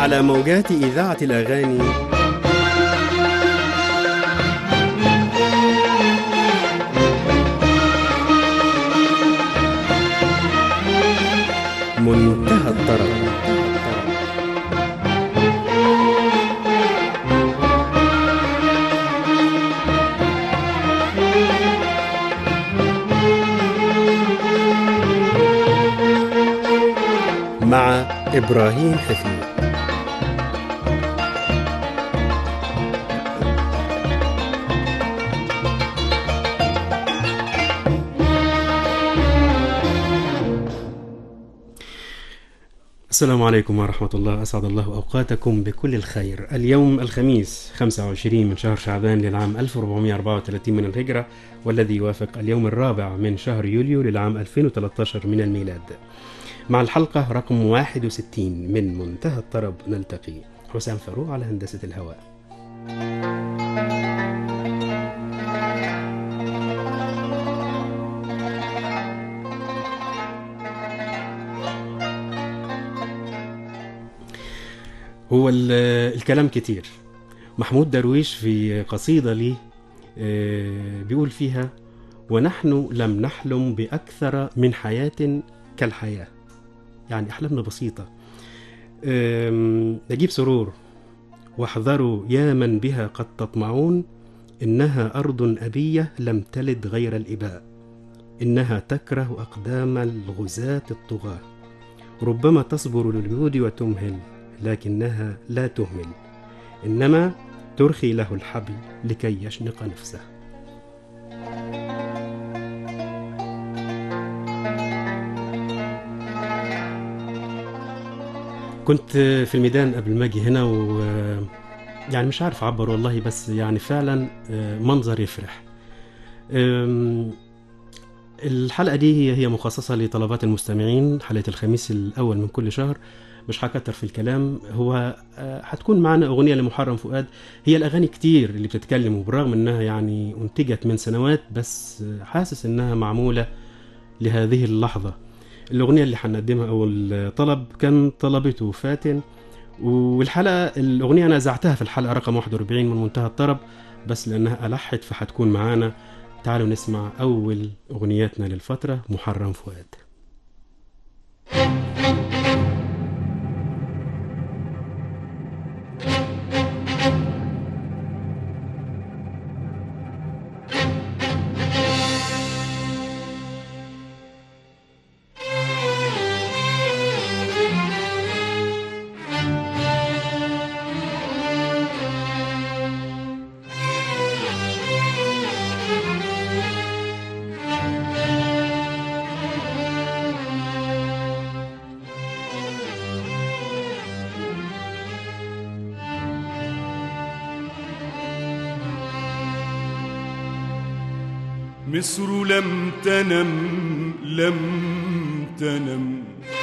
على موجات إذاعة الأغاني منتهى الطرب مع إبراهيم حفيظ السلام عليكم ورحمة الله أسعد الله أوقاتكم بكل الخير اليوم الخميس 25 من شهر شعبان للعام 1434 من الهجرة والذي يوافق اليوم الرابع من شهر يوليو للعام 2013 من الميلاد مع الحلقة رقم 61 من منتهى الطرب نلتقي حسام فاروق على هندسة الهواء هو ال- الكلام كتير محمود درويش في قصيدة لي آه، بيقول فيها ونحن لم نحلم بأكثر من حياة كالحياة يعني أحلامنا بسيطة آم، نجيب سرور واحذروا يا من بها قد تطمعون إنها أرض أبية لم تلد غير الإباء إنها تكره أقدام الغزاة الطغاة ربما تصبر للجود وتمهل لكنها لا تهمل إنما ترخي له الحبل لكي يشنق نفسه كنت في الميدان قبل ما اجي هنا و يعني مش عارف اعبر والله بس يعني فعلا منظر يفرح أم، الحلقة دي هي هي مخصصة لطلبات المستمعين حلقة الخميس الأول من كل شهر مش هكتر في الكلام هو آه، هتكون معنا أغنية لمحرم فؤاد هي الأغاني كتير اللي بتتكلم وبالرغم إنها يعني أنتجت من سنوات بس آه، حاسس إنها معمولة لهذه اللحظة الأغنية اللي هنقدمها أو الطلب كان طلبته فاتن والحلقة الأغنية أنا زعتها في الحلقة رقم 41 من منتهى الطرب بس لأنها ألحت فهتكون معانا تعالوا نسمع أول أغنياتنا للفترة محرم فؤاد مصر لم تنم لم تنم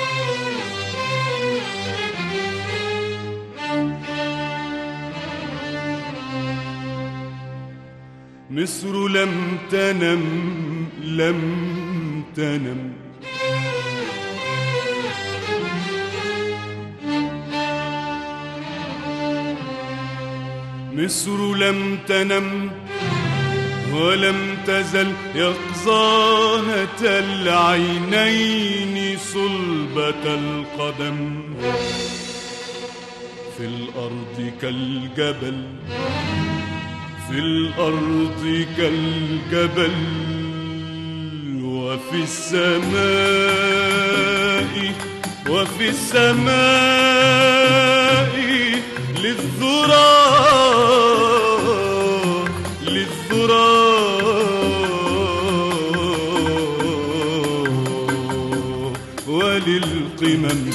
مصر لم تنم لم تنم مصر لم تنم ولم تزل يقظانة العينين صلبة القدم في الأرض كالجبل في الأرض كالجبل وفي السماء وفي السماء للذرى للذرى وللقمم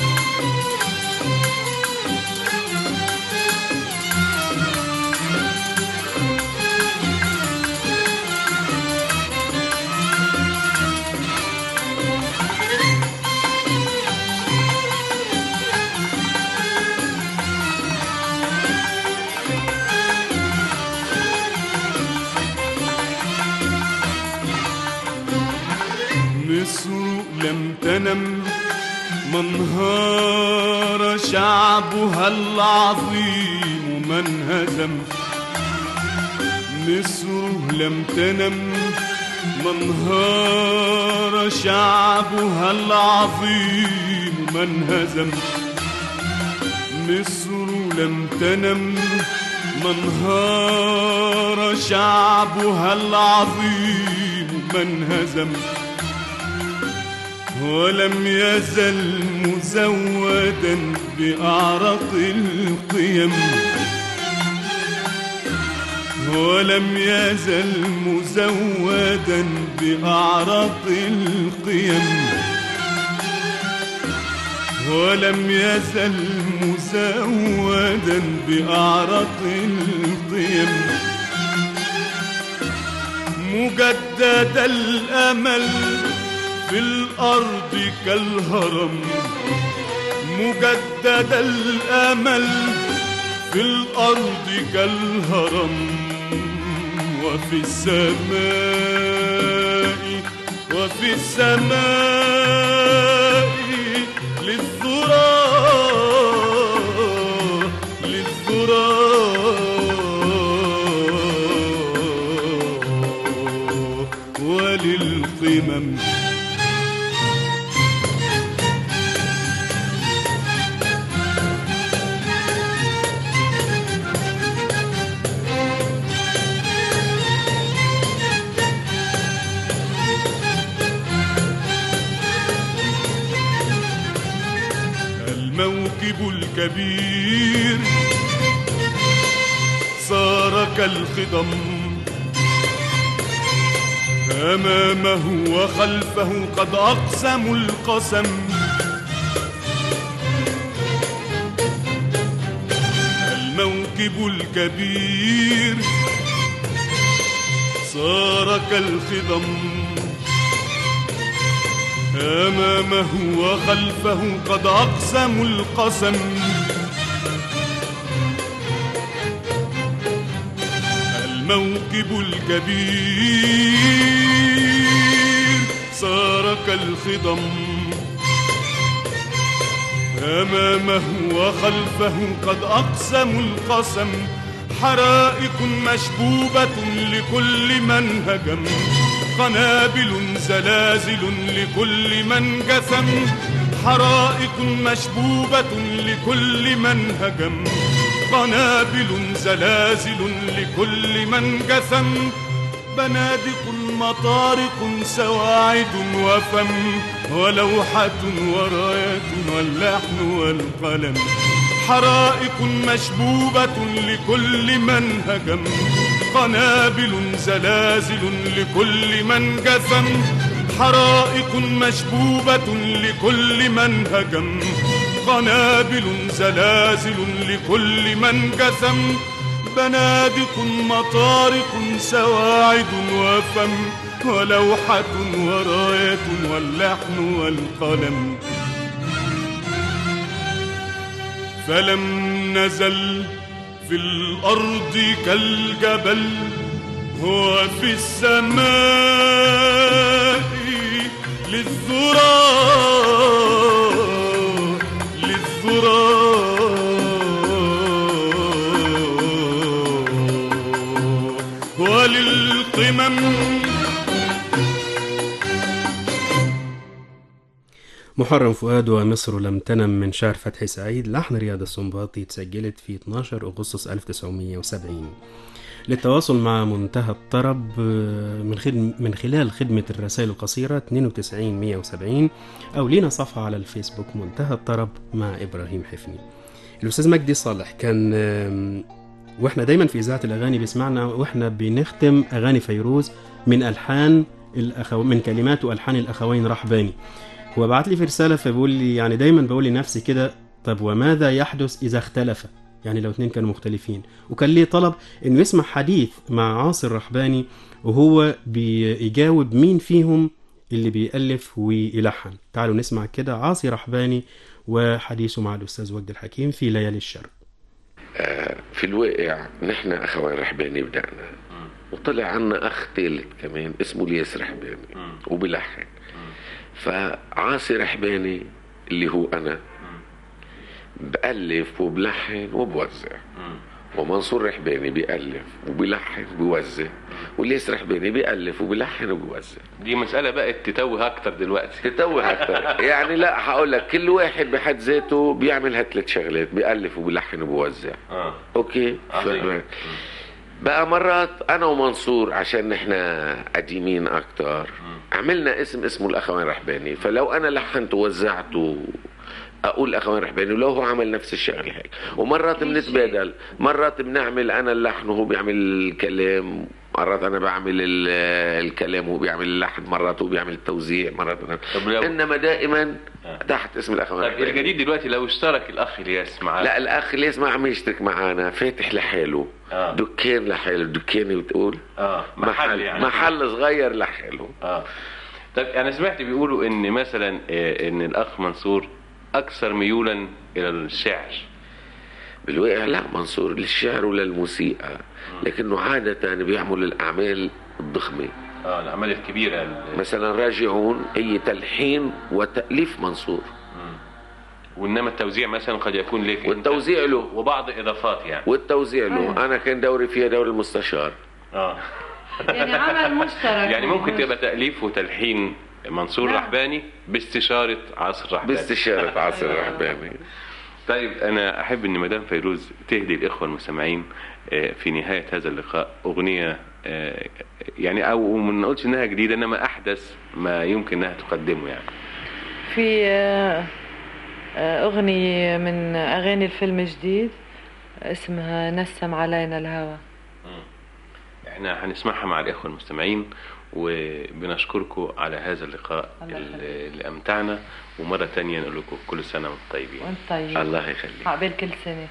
مصر لم تنم منهار شعبها العظيم من هزم مصر لم تنم منهار شعبها العظيم من هزم مصر لم تنم منهار شعبها العظيم من هزم ولم يزل مزودا بأعرق القيم ولم يزل مزودا بأعرق القيم ولم يزل مزودا بأعرق القيم مجدد الأمل في الأرض كالهرم مجدد الأمل في الأرض كالهرم وفي السماء وفي السماء للذرى للذرى وللقمم الموكب الكبير صار كالخضم أمامه وخلفه قد أقسموا القسم الموكب الكبير صار كالخضم أمامه وخلفه قد أقسموا القسم الموكب الكبير صار كالخضم أمامه وخلفه قد أقسموا القسم حرائق مشبوبة لكل من هجم قنابل زلازل لكل من جثم حرائق مشبوبة لكل من هجم قنابل زلازل لكل من جثم بنادق مطارق سواعد وفم ولوحة وراية واللحن والقلم حرائق مشبوبة لكل من هجم قنابل زلازل لكل من جثم حرائق مشبوبة لكل من هجم قنابل زلازل لكل من جثم بنادق مطارق سواعد وفم ولوحة وراية واللحن والقلم فلم نزل في الأرض كالجبل هو في السماء للذرى للذرى وللقمم محرم فؤاد ومصر لم تنم من شعر فتحي سعيد لحن رياض السنباطي اتسجلت في 12 أغسطس 1970 للتواصل مع منتهى الطرب آه، من خدم من خلال خدمة الرسائل القصيرة 92 170 أو لينا صفحة على الفيسبوك منتهى الطرب مع إبراهيم حفني الأستاذ مجدي صالح كان آم، واحنا دايما في إذاعة الأغاني بيسمعنا واحنا بنختم أغاني فيروز من ألحان الأخو... من كلمات وألحان الأخوين رحباني هو بعت لي في رسالة فبيقول لي يعني دايما بقول لنفسي كده طب وماذا يحدث إذا اختلف يعني لو اتنين كانوا مختلفين وكان ليه طلب انه يسمع حديث مع عاصر رحباني وهو بيجاوب مين فيهم اللي بيألف ويلحن تعالوا نسمع كده عاصي رحباني وحديثه مع الأستاذ وجد الحكيم في ليالي الشرق في الواقع نحن اخوان رحباني بدأنا وطلع عنا اخ ثالث كمان اسمه الياس رحباني وبلحن فعاصي رحباني اللي هو انا بألف وبلحن وبوزع ومنصور رحباني بيألف وبيلحن وبيوزع والياس رحباني بيألف وبيلحن وبيوزع دي مسألة بقت تتوه أكتر دلوقتي تتوه اكتر يعني لا هقول لك كل واحد بحد ذاته بيعمل هالثلاث شغلات بيألف وبيلحن وبيوزع اه اوكي عظيم. ف- بقى مرات انا ومنصور عشان نحن قديمين اكتر عملنا اسم اسمه الاخوان رحباني فلو انا لحنت ووزعته اقول اخوان رحباني ولو هو عمل نفس الشغله هيك ومرات بنتبادل مرات بنعمل انا اللحن وهو بيعمل الكلام مرات انا بعمل ال- الكلام وهو بيعمل اللحن مرات هو بيعمل التوزيع مرات أنا طب لو- انما دائما تحت اسم الاخوان طيب رحباني الجديد دلوقتي لو اشترك الأخ الياس معاه لا الاخ ليش ما عم يشترك معنا فاتح لحاله آه. دكان لحاله دكاني بتقول اه محل يعني محل صغير لحاله اه طيب انا سمعت بيقولوا ان مثلا آه، ان الاخ منصور اكثر ميولا الى الشعر بالواقع لا منصور للشعر ولا الموسيقى لكنه عادة بيعمل الأعمال الضخمة اه الاعمال الكبيره ال- مثلا راجعون هي تلحين وتأليف منصور وانما التوزيع مثلا قد يكون لك أنت والتوزيع له وبعض اضافات يعني والتوزيع له أنا كان دوري فيها دور المستشار اه يعني عمل مشترك يعني ممكن تبقى تاليف وتلحين منصور نعم. رحباني باستشاره عصر رحباني باستشارة عاصر الرحباني طيب انا احب ان مدام فيروز تهدي الاخوه المستمعين آه، في نهايه هذا اللقاء اغنيه آه، يعني او ما نقولش انها جديده انما احدث ما يمكن انها تقدمه يعني في آه، آه، أغنية من أغاني الفيلم الجديد اسمها نسم علينا الهوى احنا هنسمعها مع الاخوه المستمعين وبنشكركم على هذا اللقاء الله يخليك. اللي اللي امتعنا ومره تانية نقول لكم كل سنه وانتم طيبين وانت طيب الله يخليك عقبال كل سنة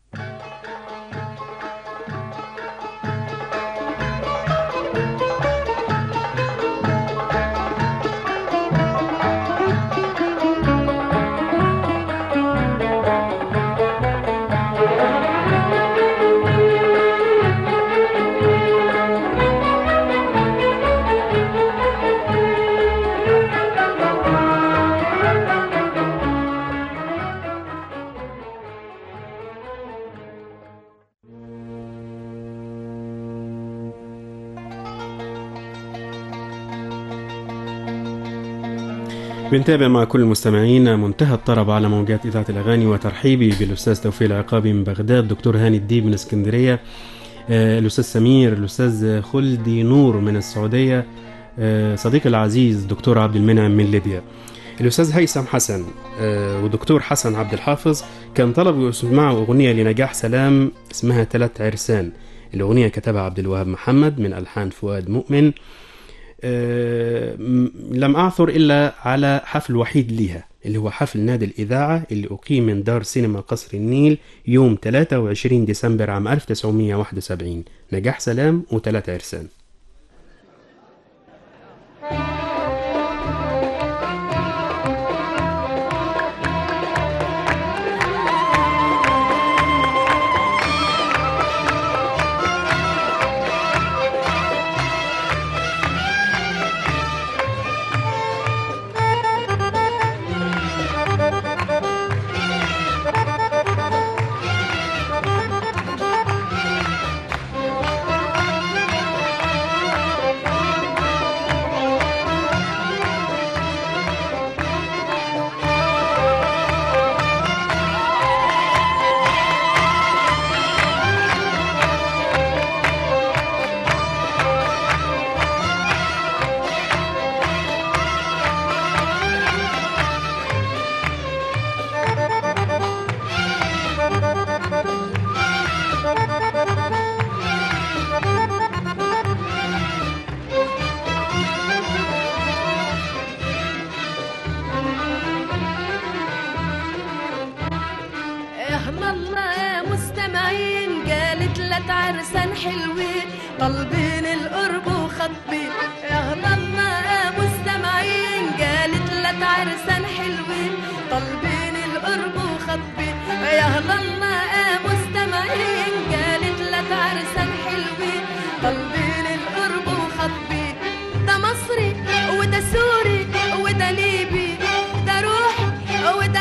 بنتابع مع كل المستمعين منتهى الطرب على موجات إذاعة الأغاني وترحيبي بالأستاذ توفيق العقابي من بغداد دكتور هاني الديب من اسكندرية آه، الأستاذ سمير الأستاذ خلدي نور من السعودية آه، صديقي العزيز دكتور عبد المنعم من ليبيا الأستاذ هيثم حسن آه، ودكتور حسن عبد الحافظ كان طلبوا يسمعوا أغنية لنجاح سلام اسمها تلات عرسان الأغنية كتبها عبد الوهاب محمد من ألحان فؤاد مؤمن آه، م- لم أعثر إلا على حفل وحيد ليها اللي هو حفل نادي الإذاعة اللي أقيم من دار سينما قصر النيل يوم 23 ديسمبر عام 1971 نجاح سلام وثلاث عرسان اهلا الله يا مستمعين قالت لك عرسان حلوين طالبين القرب وخطبين اهلا الله يا مستمعين قالت لك عرسان حلوين طالبين القرب وخطبين يا اهلا الله يا مستمعين قالت لك عرسان حلوين طالبين القرب وخطبين ده مصري وده سوري وده ليبي ده روحي وده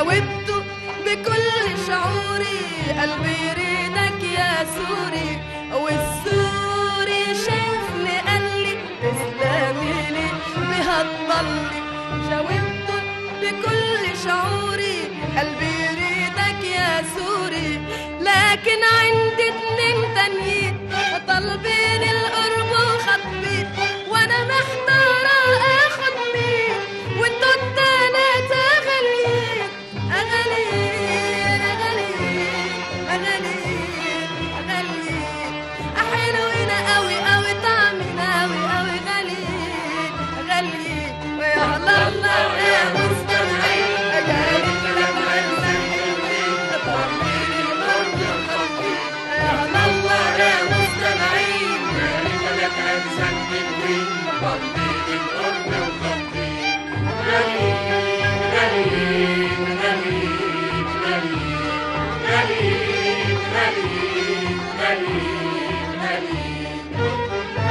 جاوبته بكل شعوري قلبي يريدك يا سوري والسوري شافني قال لي تسلمي لي بهالضلي جاوبته بكل شعوري قلبي يريدك يا سوري لكن عندي اتنين تانيين طالبين القرب وخطبين وانا محتارة اخد مين وانتوا التلاتة غاليين اغاليين اغاليين اغاليين اغاليين حلوين قوي قوي طعمين قوي قوي غاليين غاليين ويا الله الله يا مستمعين اجالي كلام عزيزين طعمين القرب وخطبين يا الله يا مستمعين اجالي كلام عزيزين طعمين القرب وخطبين غاليين غاليين غاليين غاليين غاليين غاليين غاليين غاليين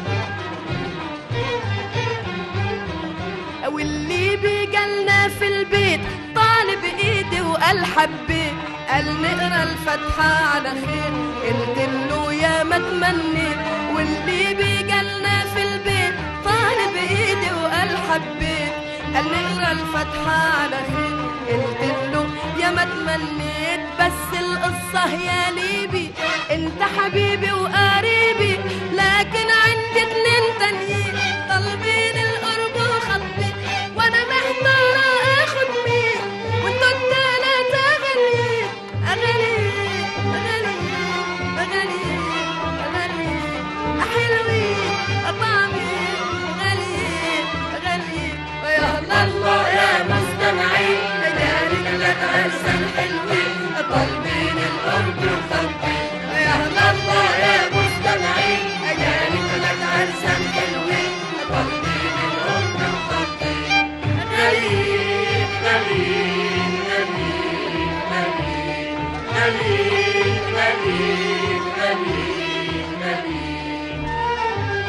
واللي بيجلنا في البيت طالب ايدي وقال حبيت قال نقرا الفاتحة على خير قلت له يا ما تمنيت واللي بيجلنا في البيت طالب ايدي وقال حبيت قال نقرا الفاتحة على خير قلت له يا ما تمنيت بس القصة يا ليبي انت حبيبي وقريبي لكن عندي اتنين تانيين طالبين القرب وخطبي وانا محتارة اخد مين وانتوا التلاتة غاليين اغاليين اغاليين اغاليين اغاليين حلوين طعمين غاليين غاليين ويا الله يا مستمعين اجالي ثلاث عرسان حلوين طالبين القرب وخطبين يا الله يا مستمعين اجالي ثلاث عرسان حلوين طالبين القرب وخطبين غاليين غاليين غاليين غاليين غاليين غاليين غاليين غاليين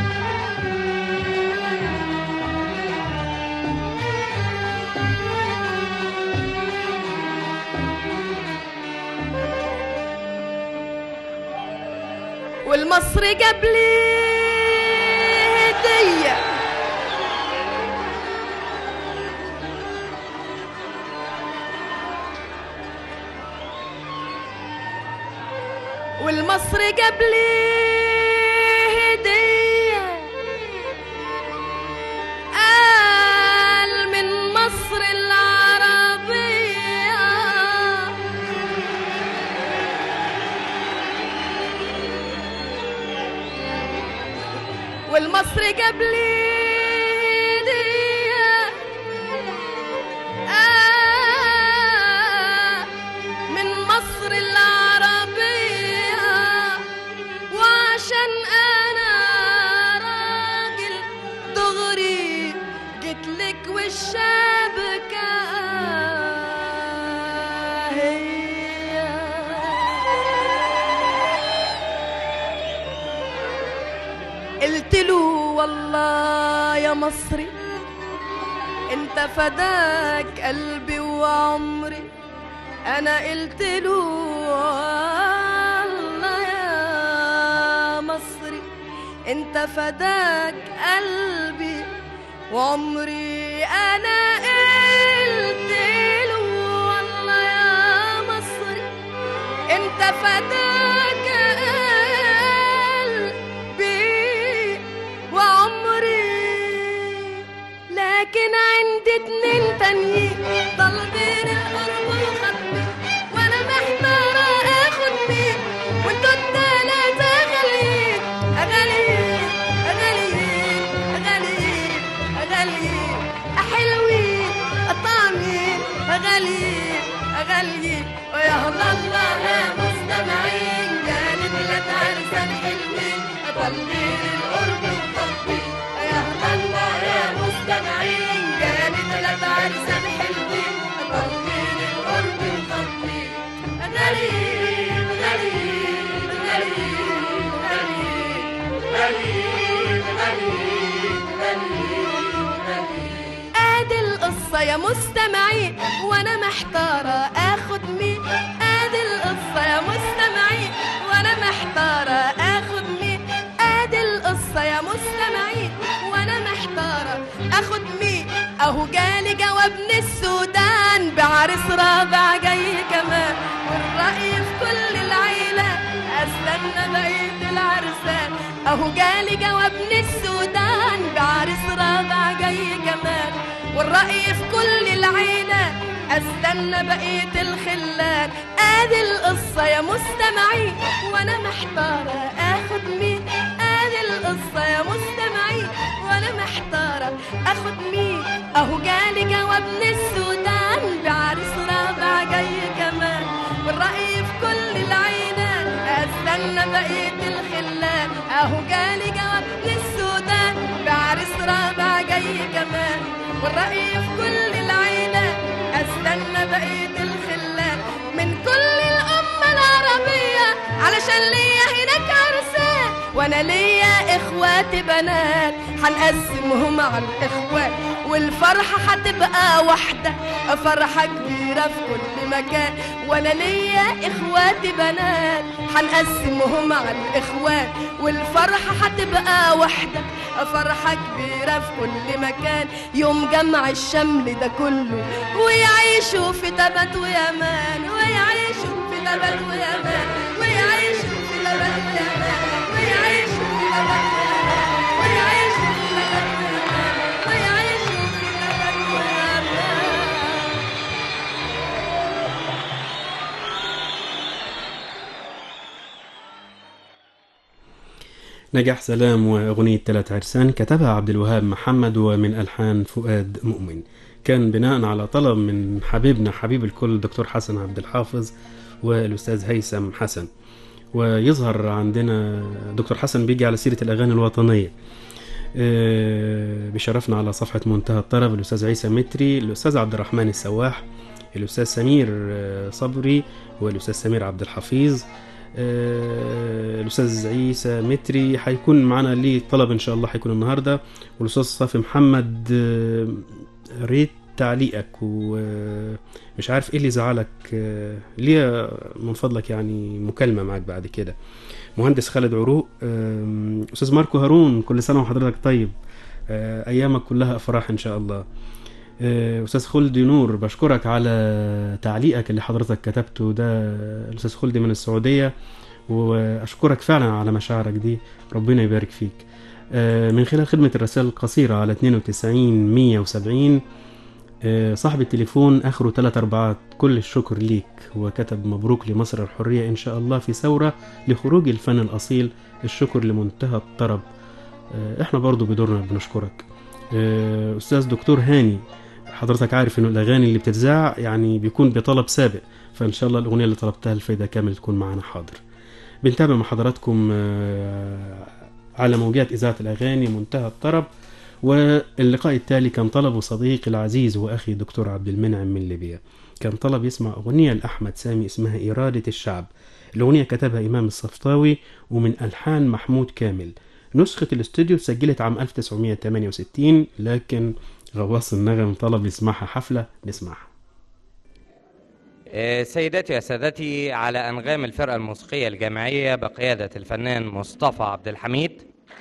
والمصري جاب لي هديه والمصري جاب لي هديه قال من مصر العربيه والمصري جاب لي هدية آه من مصر العربية وعشان أنا راجل دغري جيتلك والشبكة هي قلت له والله يا مصري انت فداك قلبي وعمري انا قلت له والله يا مصري انت فداك قلبي وعمري انا قلت له والله يا مصري انت فداك قلبي وعمري لكن عندي اتنين تانيين طالبين القرب وخطبي وانا محتارة اخد مين وانتوا التلاتة غاليين غاليين غاليين غاليين غاليين حلوين طعمين غاليين غاليين ويا الله يا مستمعين جانب ثلاث عرسان حلوين طالبين القرب وخطبي يا الله يا مستمعين جانب ثلاث عرسان حلوين طالبين القرب القصة يا مستمعين وانا محتارة اخد مين ادي القصة يا مستمعين وانا محتارة اخد مين ادي القصة يا مستمعين وانا محتارة اخد مين اهو جالي جواب من السودان بعرس رابع جاي كمان والرأي في كل العيلة استنى بقية العرسان اهو جالي جواب من السودان بعرس رابع جاي كمان والرأي في كل العيلة استنى بقية الخلان ادي القصة يا مستمعين وانا محتارة اخد مين ادي القصة يا مستمعين وانا محتارة اخد مين اهو جالي جواب من السودان بعرس رابع جاي كمان والرأي في كل العينات استنى بقية الخلان اهو جالي جواب من السودان بعرس رابع جاي كمان والرأي في كل العينات استنى بقية الخلان من كل الأمة العربية علشان ليا هناك عرسان وانا ليا اخواتي بنات هنقسمهم على الاخوات والفرحة هتبقى واحدة فرحة كبيرة في كل مكان وانا ليا اخواتي بنات هنقسمهم على الاخوات والفرحة هتبقى واحدة فرحة كبيرة في كل مكان يوم جمع الشمل ده كله ويعيشوا في تبت ويامان ويعيشوا في تبت ويامان ويعيشوا في تبت ويامان ويعيشوا في تبت ويامان ويعيشوا في تبت ويامان ويعيشوا في تبت ويامان نجاح سلام وأغنية ثلاث عرسان كتبها عبد الوهاب محمد ومن ألحان فؤاد مؤمن كان بناء على طلب من حبيبنا حبيب الكل دكتور حسن عبد الحافظ والأستاذ هيثم حسن ويظهر عندنا دكتور حسن بيجي على سيرة الأغاني الوطنية آه، بشرفنا على صفحة منتهى الطرب الأستاذ عيسى متري الأستاذ عبد الرحمن السواح الأستاذ سمير آه، صبري والأستاذ سمير عبد الحفيظ آه، الأستاذ عيسى متري هيكون معنا ليه طلب إن شاء الله هيكون النهاردة والأستاذ صافي محمد آه، ريت تعليقك ومش عارف ايه اللي زعلك آه، ليه من فضلك يعني مكالمة معاك بعد كده مهندس خالد عروق آم، أستاذ ماركو هارون كل سنة وحضرتك طيب آه، أيامك كلها أفراح إن شاء الله آه، أستاذ خلدي نور بشكرك على تعليقك اللي حضرتك كتبته ده الأستاذ خلدي من السعودية وأشكرك فعلا على مشاعرك دي ربنا يبارك فيك آه، من خلال خدمة الرسائل القصيرة على 92 170 آه، صاحب التليفون آخره ثلاث أربعات كل الشكر ليك وكتب مبروك لمصر الحرية إن شاء الله في ثورة لخروج الفن الأصيل الشكر لمنتهى الطرب آه، إحنا برضو بدورنا بنشكرك آه، أستاذ دكتور هاني حضرتك عارف إنه الأغاني اللي بتتذاع يعني بيكون بطلب سابق فإن شاء الله الأغنية اللي طلبتها الفايدة كامل تكون معنا حاضر بنتابع مع حضراتكم آه، على موجات إذاعة الأغاني منتهى الطرب واللقاء التالي كان طلبه صديقي العزيز وأخي دكتور عبد المنعم من ليبيا كان طلب يسمع أغنية لأحمد سامي اسمها إرادة الشعب الأغنية كتبها إمام الصفطاوي ومن ألحان محمود كامل نسخة الاستوديو سجلت عام 1968 لكن غواص النغم طلب يسمعها حفلة نسمعها آه، سيداتي وسادتي على أنغام الفرقة الموسيقية الجامعية بقيادة الفنان مصطفى عبد الحميد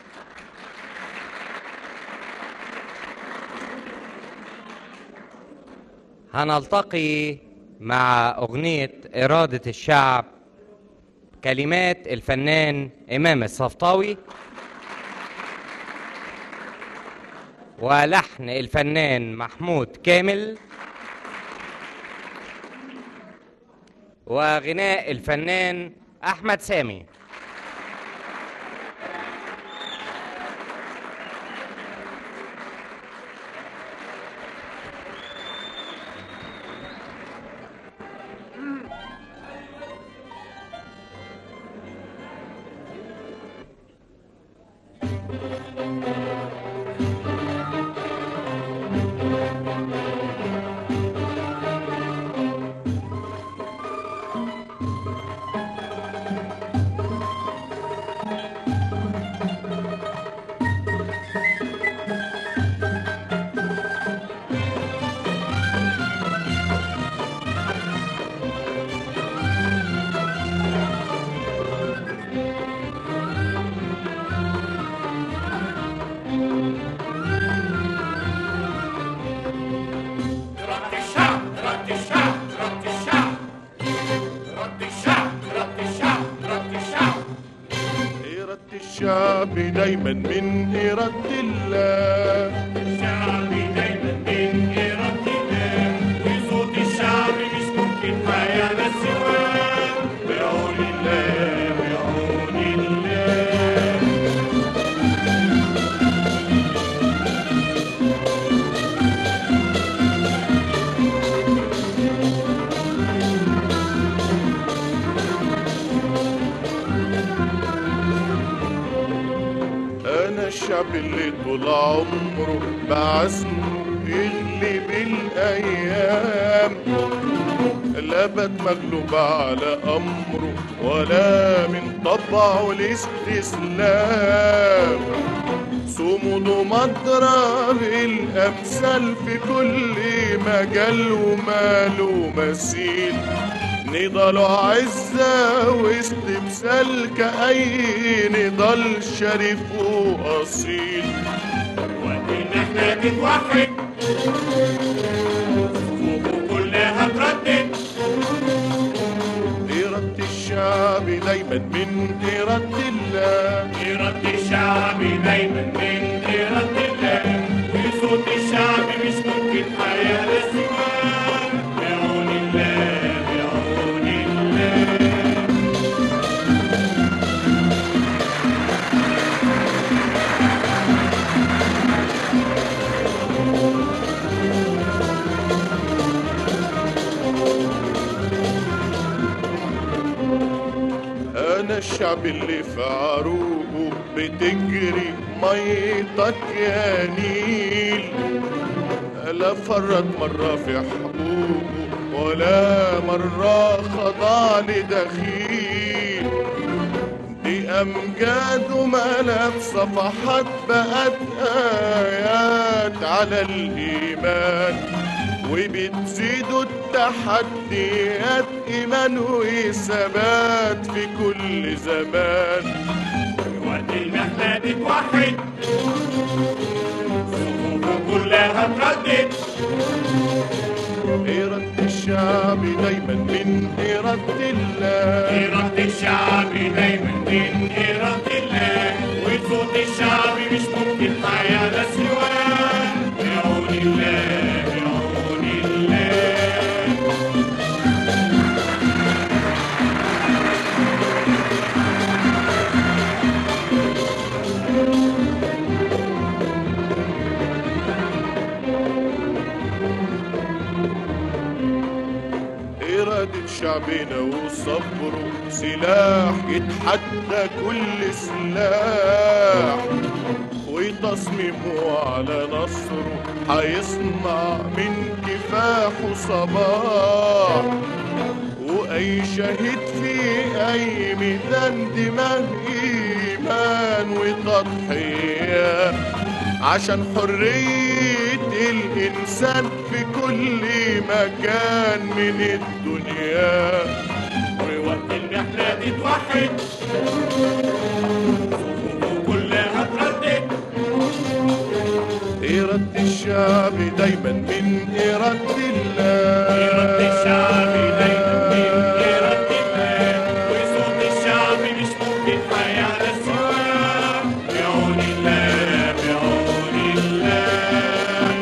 هنلتقي مع أغنية إرادة الشعب كلمات الفنان إمام الصفطاوي ولحن الفنان محمود كامل وغناء الفنان احمد سامي إرادة الشعب إرادة الشعب إرادة الشعب إرادة الشعب إرادة الشعب إرادة الشعب إرادة الشعب دايما من إرادة الله الشعب دايما من إرادة الله وصوت الشعب مش ممكن حياة سواه بعون الله بعون الله أنا الشعب اللي طول عمره بعزمه يغلب الأيام لا بات مغلوب على أمره ولا من طبعه الاستسلام صمود مضرب الأمثال في كل مجال وماله مثيل نضال عزة واستمثال كأي نضال شريف وأصيل وإن احنا نتوحد صفوفه كلها تردد إرادة الشعب دايما من إرادة الله إرادة الشعب دايما من إرادة الله وصوت الشعب مش ممكن حياة سواه بعون الله بعون الله أنا الشعب اللي في عروقه بتجري ميتك يا نيل لا فرط مرة في حقوقه ولا مرة خضع لدخيل دي أمجاد وملأ صفحات بقت آيات على الإيمان وبتزيدوا التحديات إيمان وثبات في كل زمان وقت المحنة تتوحد صفوفه كلها تردد إرادة الشعب دايما من إرادة الله إرادة الشعب دايما من إرادة الله وصوت الشعب مش ممكن حياة سواه بعون الله بعون الله إرادة شعبنا وصبره سلاح يتحدى كل سلاح وتصميمه على نصره هيصنع من كفاحه صباح وأي شهيد في أي ميدان دماغ إيمان وتضحية عشان حرية الإنسان في كل مكان من الدنيا ووقت المحنة تتوحد صفوفه كلها تردد إرادة الشعب دايما من إرادة الله إرادة الشعب دايما من إرادة الله وصوت الشعب مش ممكن حياة سواه بعون الله بعون الله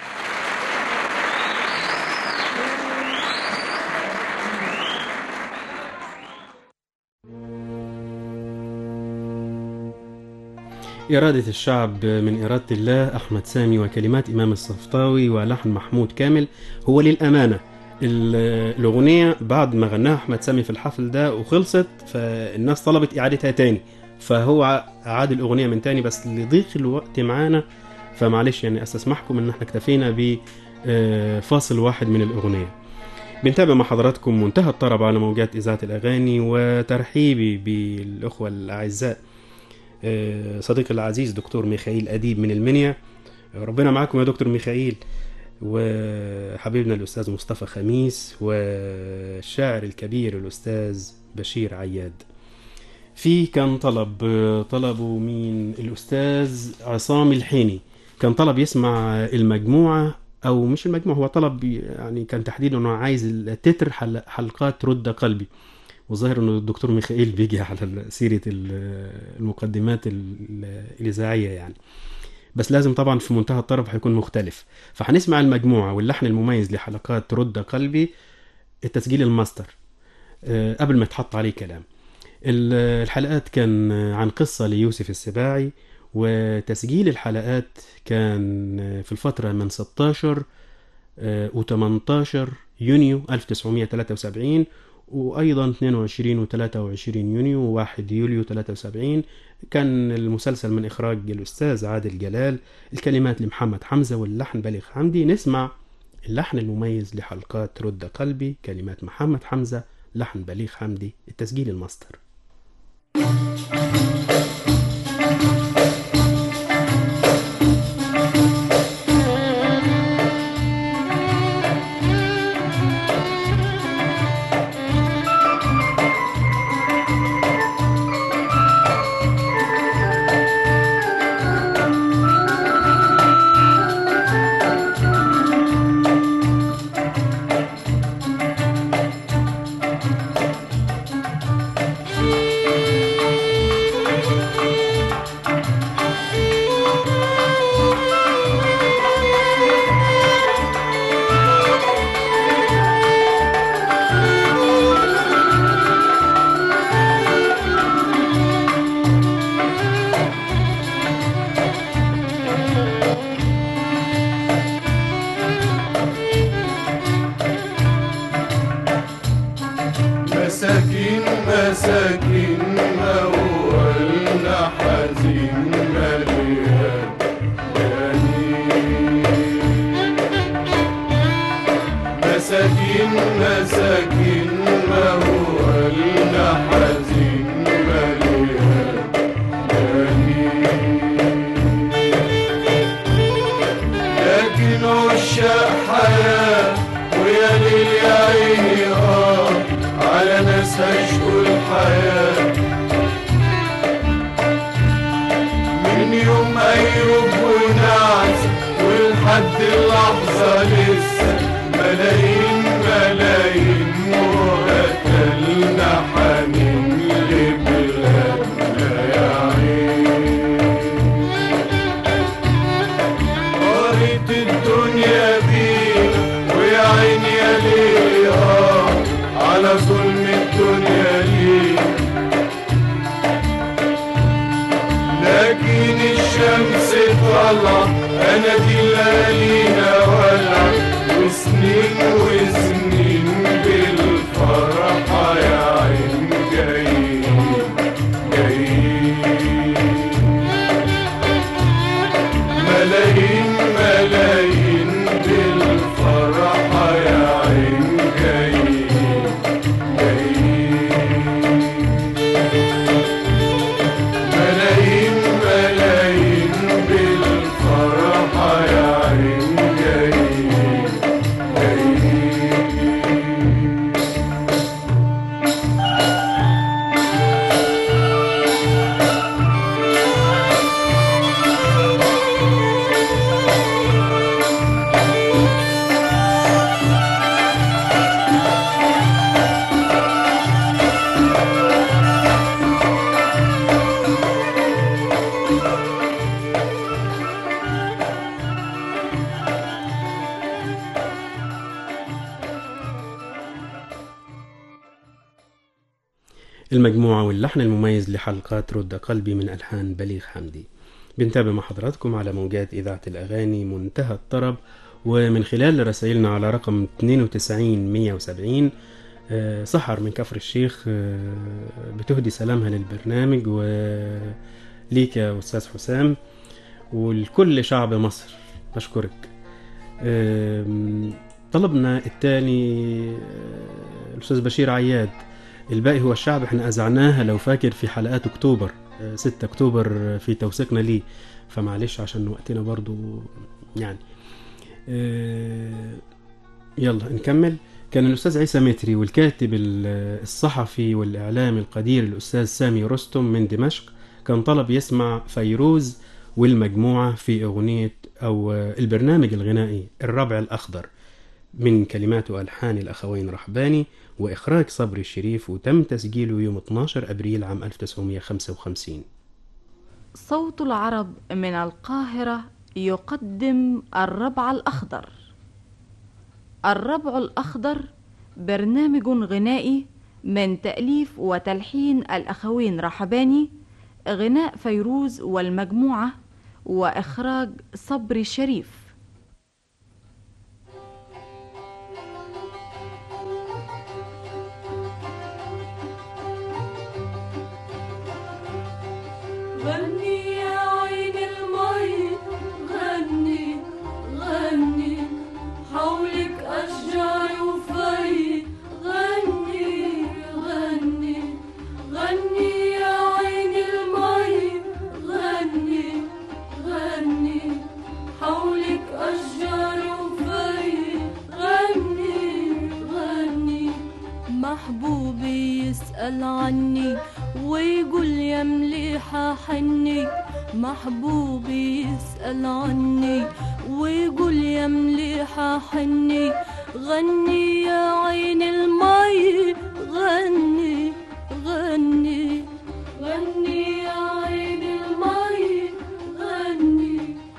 إرادة الشعب من إرادة الله أحمد سامي وكلمات إمام الصفطاوي ولحن محمود كامل هو للأمانة ال- الأغنية بعد ما غناها أحمد سامي في الحفل ده وخلصت فالناس طلبت إعادتها تاني فهو ع- أعاد الأغنية من تاني بس لضيق الوقت معانا فمعلش يعني أستسمحكم إن احنا اكتفينا بفاصل واحد من الأغنية بنتابع مع حضراتكم منتهى الطرب على موجات إذاعة الأغاني وترحيبي بالأخوة الأعزاء آه، صديقي العزيز دكتور ميخائيل أديب من المنيا ربنا معاكم يا دكتور ميخائيل وحبيبنا الأستاذ مصطفى خميس والشاعر الكبير الأستاذ بشير عياد في كان طلب آه، طلبوا مين الأستاذ عصام الحيني كان طلب يسمع المجموعة أو مش المجموعة هو طلب يعني كان تحديدا إنه عايز التتر حل- حلقات رد قلبي وظاهر إنه الدكتور ميخائيل بيجي على ال- سيرة ال- المقدمات ال- الإذاعية يعني بس لازم طبعا في منتهى الطرب هيكون مختلف فهنسمع المجموعة واللحن المميز لحلقات رد قلبي التسجيل الماستر آه، قبل ما يتحط عليه كلام ال- الحلقات كان عن قصة ليوسف السباعي وتسجيل الحلقات كان في الفترة من 16 و 18 يونيو 1973 وأيضا 22 و 23 يونيو و 1 يوليو 73 كان المسلسل من إخراج الأستاذ عادل جلال الكلمات لمحمد حمزة واللحن بليغ حمدي نسمع اللحن المميز لحلقات رد قلبي كلمات محمد حمزة لحن بليغ حمدي التسجيل الماستر مساكين مساكين موالنا حزين مليان جنين مساكين مساكين موالنا حزين مليان جنين لكن عشاق حياة ويا ليل يا عيني اه على ناس عشقوا الحياة من يوم أيوب ونعس ولحد اللحظة لسه ملايين ملايين وقتلنا حنين لبلادنا يا عين قريت الدنيا بيه ويا عيني يا ليل اه على ظلم الدنيا ليه لكن الشمس طلع انا دي ليالينا ولع وسنين وسنين بالفرحة يا عين جايين جايين ملايين ملايين بالفرحة يا عين جايين جايين ملايين ملايين بالفرحة يا عين جايين جايين المجموعة واللحن المميز لحلقات رد قلبي من ألحان بليغ حمدي بنتابع مع حضراتكم على موجات إذاعة الأغاني منتهى الطرب ومن خلال رسائلنا على رقم 92 170 آه، سحر من كفر الشيخ آه، بتهدي سلامها للبرنامج وليك يا أستاذ حسام ولكل شعب مصر بشكرك آم، طلبنا التالي آه، الأستاذ بشير عياد الباقي هو الشعب احنا أذعناها لو فاكر في حلقات أكتوبر آه، 6 أكتوبر آه، في توثيقنا ليه فمعلش عشان وقتنا برضو يعني آه، يلا نكمل كان الأستاذ عيسى متري والكاتب ال- الصحفي والإعلامي القدير الأستاذ سامي رستم من دمشق كان طلب يسمع فيروز والمجموعة في أغنية أو البرنامج الغنائي الربع الأخضر من كلمات وألحان الأخوين رحباني وإخراج صبري الشريف وتم تسجيله يوم 12 أبريل عام 1955 صوت العرب من القاهرة يقدم الربع الأخضر الربع الأخضر برنامج غنائي من تأليف وتلحين الأخوين رحباني غناء فيروز والمجموعة وإخراج صبري الشريف غني يا عين المي غني غني حولك أشجار وفي غني غني غني يا عين المي غني غني حولك أشجار وفي غني غني محبوبي يسأل عني ويقول يا مليحة حني محبوبي يسأل عني ويقول يا مليحة حني غني يا عين المي غني غني غني يا عين المي غني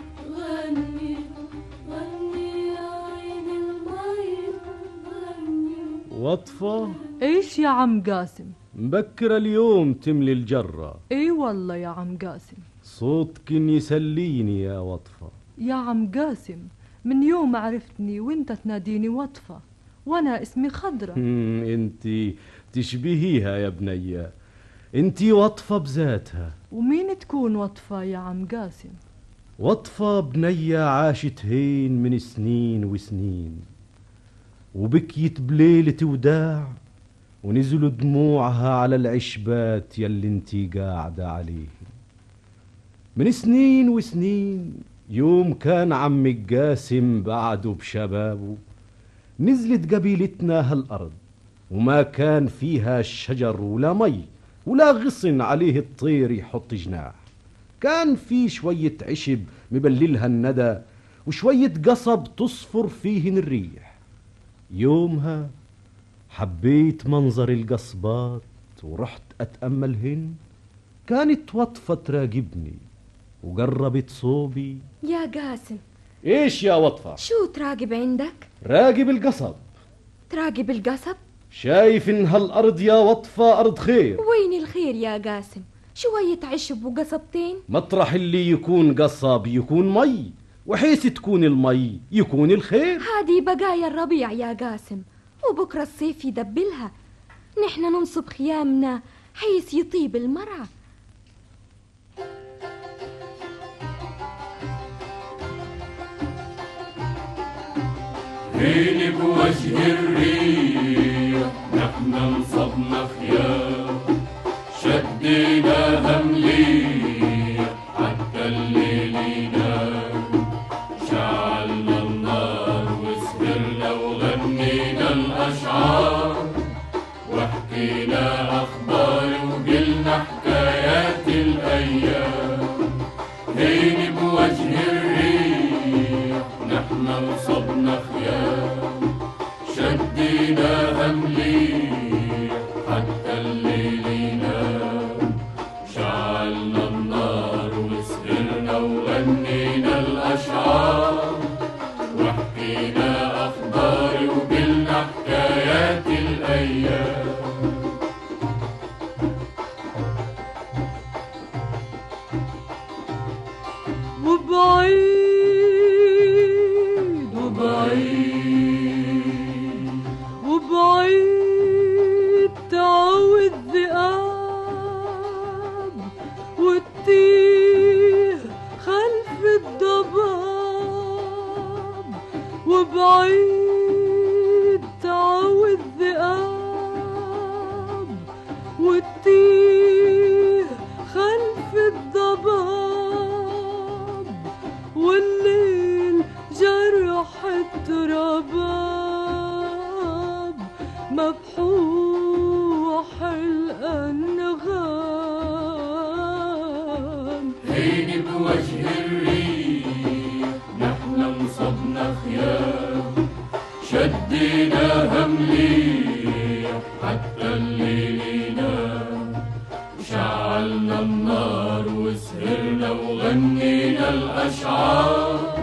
غني غني يا عين المي غني وطفة ايش يا عم قاسم مبكرة اليوم تملي الجرة اي والله يا عم قاسم صوتك يسليني يا وطفة يا عم قاسم من يوم عرفتني وانت تناديني وطفة وانا اسمي خضرة هم، انتي تشبهيها يا بنية انتي وطفة بذاتها ومين تكون وطفة يا عم قاسم وطفة بنية عاشت هين من سنين وسنين وبكيت بليلة وداع ونزلوا دموعها على العشبات يلي انتي قاعدة عليه من سنين وسنين يوم كان عمك قاسم بعده بشبابه نزلت قبيلتنا هالأرض وما كان فيها شجر ولا مي ولا غصن عليه الطير يحط جناح كان في شوية عشب مبللها الندى وشوية قصب تصفر فيهن الريح يومها حبيت منظر القصبات ورحت أتأملهن كانت وطفة تراقبني وقربت صوبي يا قاسم ايش يا وطفة شو تراقب عندك؟ راقب القصب تراقب القصب؟ شايف ان هالارض يا وطفة ارض خير وين الخير يا قاسم؟ شوية عشب وقصبتين مطرح اللي يكون قصب يكون مي وحيث تكون المي يكون الخير هذه بقايا الربيع يا قاسم وبكرة الصيف يدبلها نحن ننصب خيامنا حيث يطيب المرعى هيني بوجه الريح نحن نصبنا خيام شدينا مليح حتى الليل ينام شعلنا النار وسهرنا وغنينا الأشعار وحكينا أخبار وقلنا حكايات الأيام هيني بوجه الريح نحن نصبنا خيام شدينا مليح حتى الليل ينام شعلنا النار وسهرنا وغنينا الأشعار وحكينا أخبار وقلنا حكايات الأيام وبعيد وبعيد وبعيد تعوي الذئاب والتيه خلف الضباب وبعيد تعوي الذئاب والتيه خلف الضباب والليل جرح الترباب مبحوح الأنغام هين بوجه الريح نحن انصبنا خيام شدينا مليح حتى الليل ينام وشعلنا النار وسهرنا وغنينا الأشعار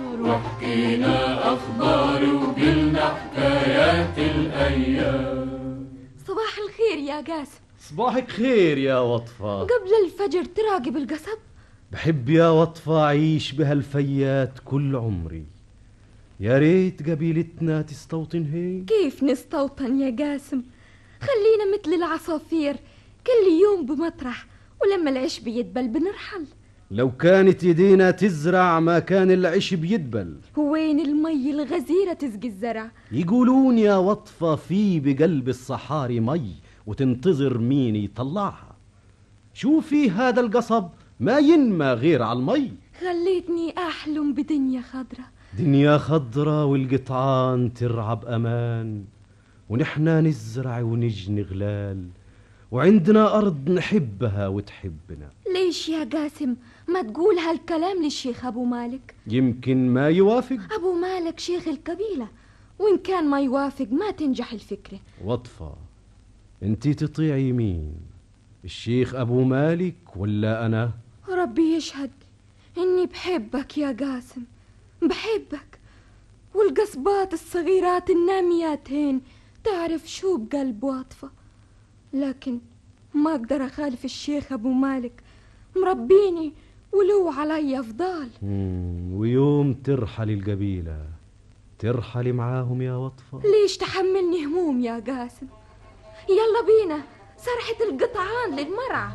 وحكينا أخبار وقلنا حكايات الأيام صباح الخير يا قاسم صباحك خير يا وطفة قبل الفجر تراقب القصب بحب يا وطفة أعيش بهالفيات كل عمري يا ريت قبيلتنا تستوطن هيك كيف نستوطن يا قاسم خلينا مثل العصافير كل يوم بمطرح ولما العش بيدبل بنرحل لو كانت ايدينا تزرع ما كان العش بيدبل وين المي الغزيرة تسقي الزرع يقولون يا وطفة في بقلب الصحاري مي وتنتظر مين يطلعها شوفي هذا القصب ما ينمى غير على المي خليتني أحلم بدنيا خضرة دنيا خضرة والقطعان ترعى بأمان ونحنا نزرع ونجني غلال وعندنا أرض نحبها وتحبنا ليش يا قاسم ما تقول هالكلام للشيخ أبو مالك يمكن ما يوافق أبو مالك شيخ القبيلة وإن كان ما يوافق ما تنجح الفكرة وطفة انت تطيعي مين الشيخ أبو مالك ولا أنا ربي يشهد إني بحبك يا قاسم بحبك والقصبات الصغيرات الناميات هين تعرف شو بقلب واطفة لكن ما أقدر أخالف الشيخ أبو مالك مربيني ولو علي أفضال مم، ويوم ترحل القبيلة ترحلي معاهم يا وطفة ليش تحملني هموم يا قاسم يلا بينا سرحة القطعان للمرعى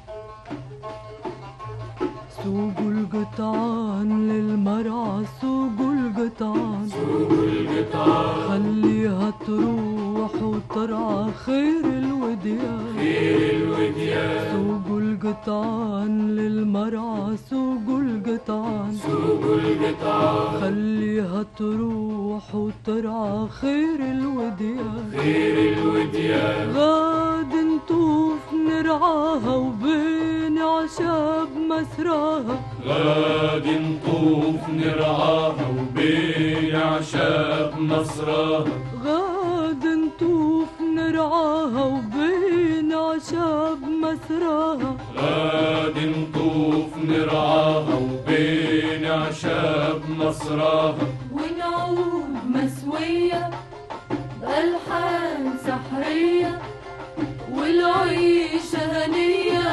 سوقوا القطعان للمرعى سوقوا القطعان سوقوا القطعان خليها تروح وترعى خير الوديان خير الوديان سوقوا القطعان للمرعى سوقوا القطعان سوقوا القطعان خليها تروح وترعى خير الوديان خير الوديان غاد نطوف نرعاها وبين عشاب مسراها غاد نطوف نرعاها وبين عشاب مصراها غاد نطوف نرعاها وبين عشاب مسراها غاد نطوف نرعاها وبين عشاب مصراها ونعود مسوية بألحان سحرية والعيشة هنية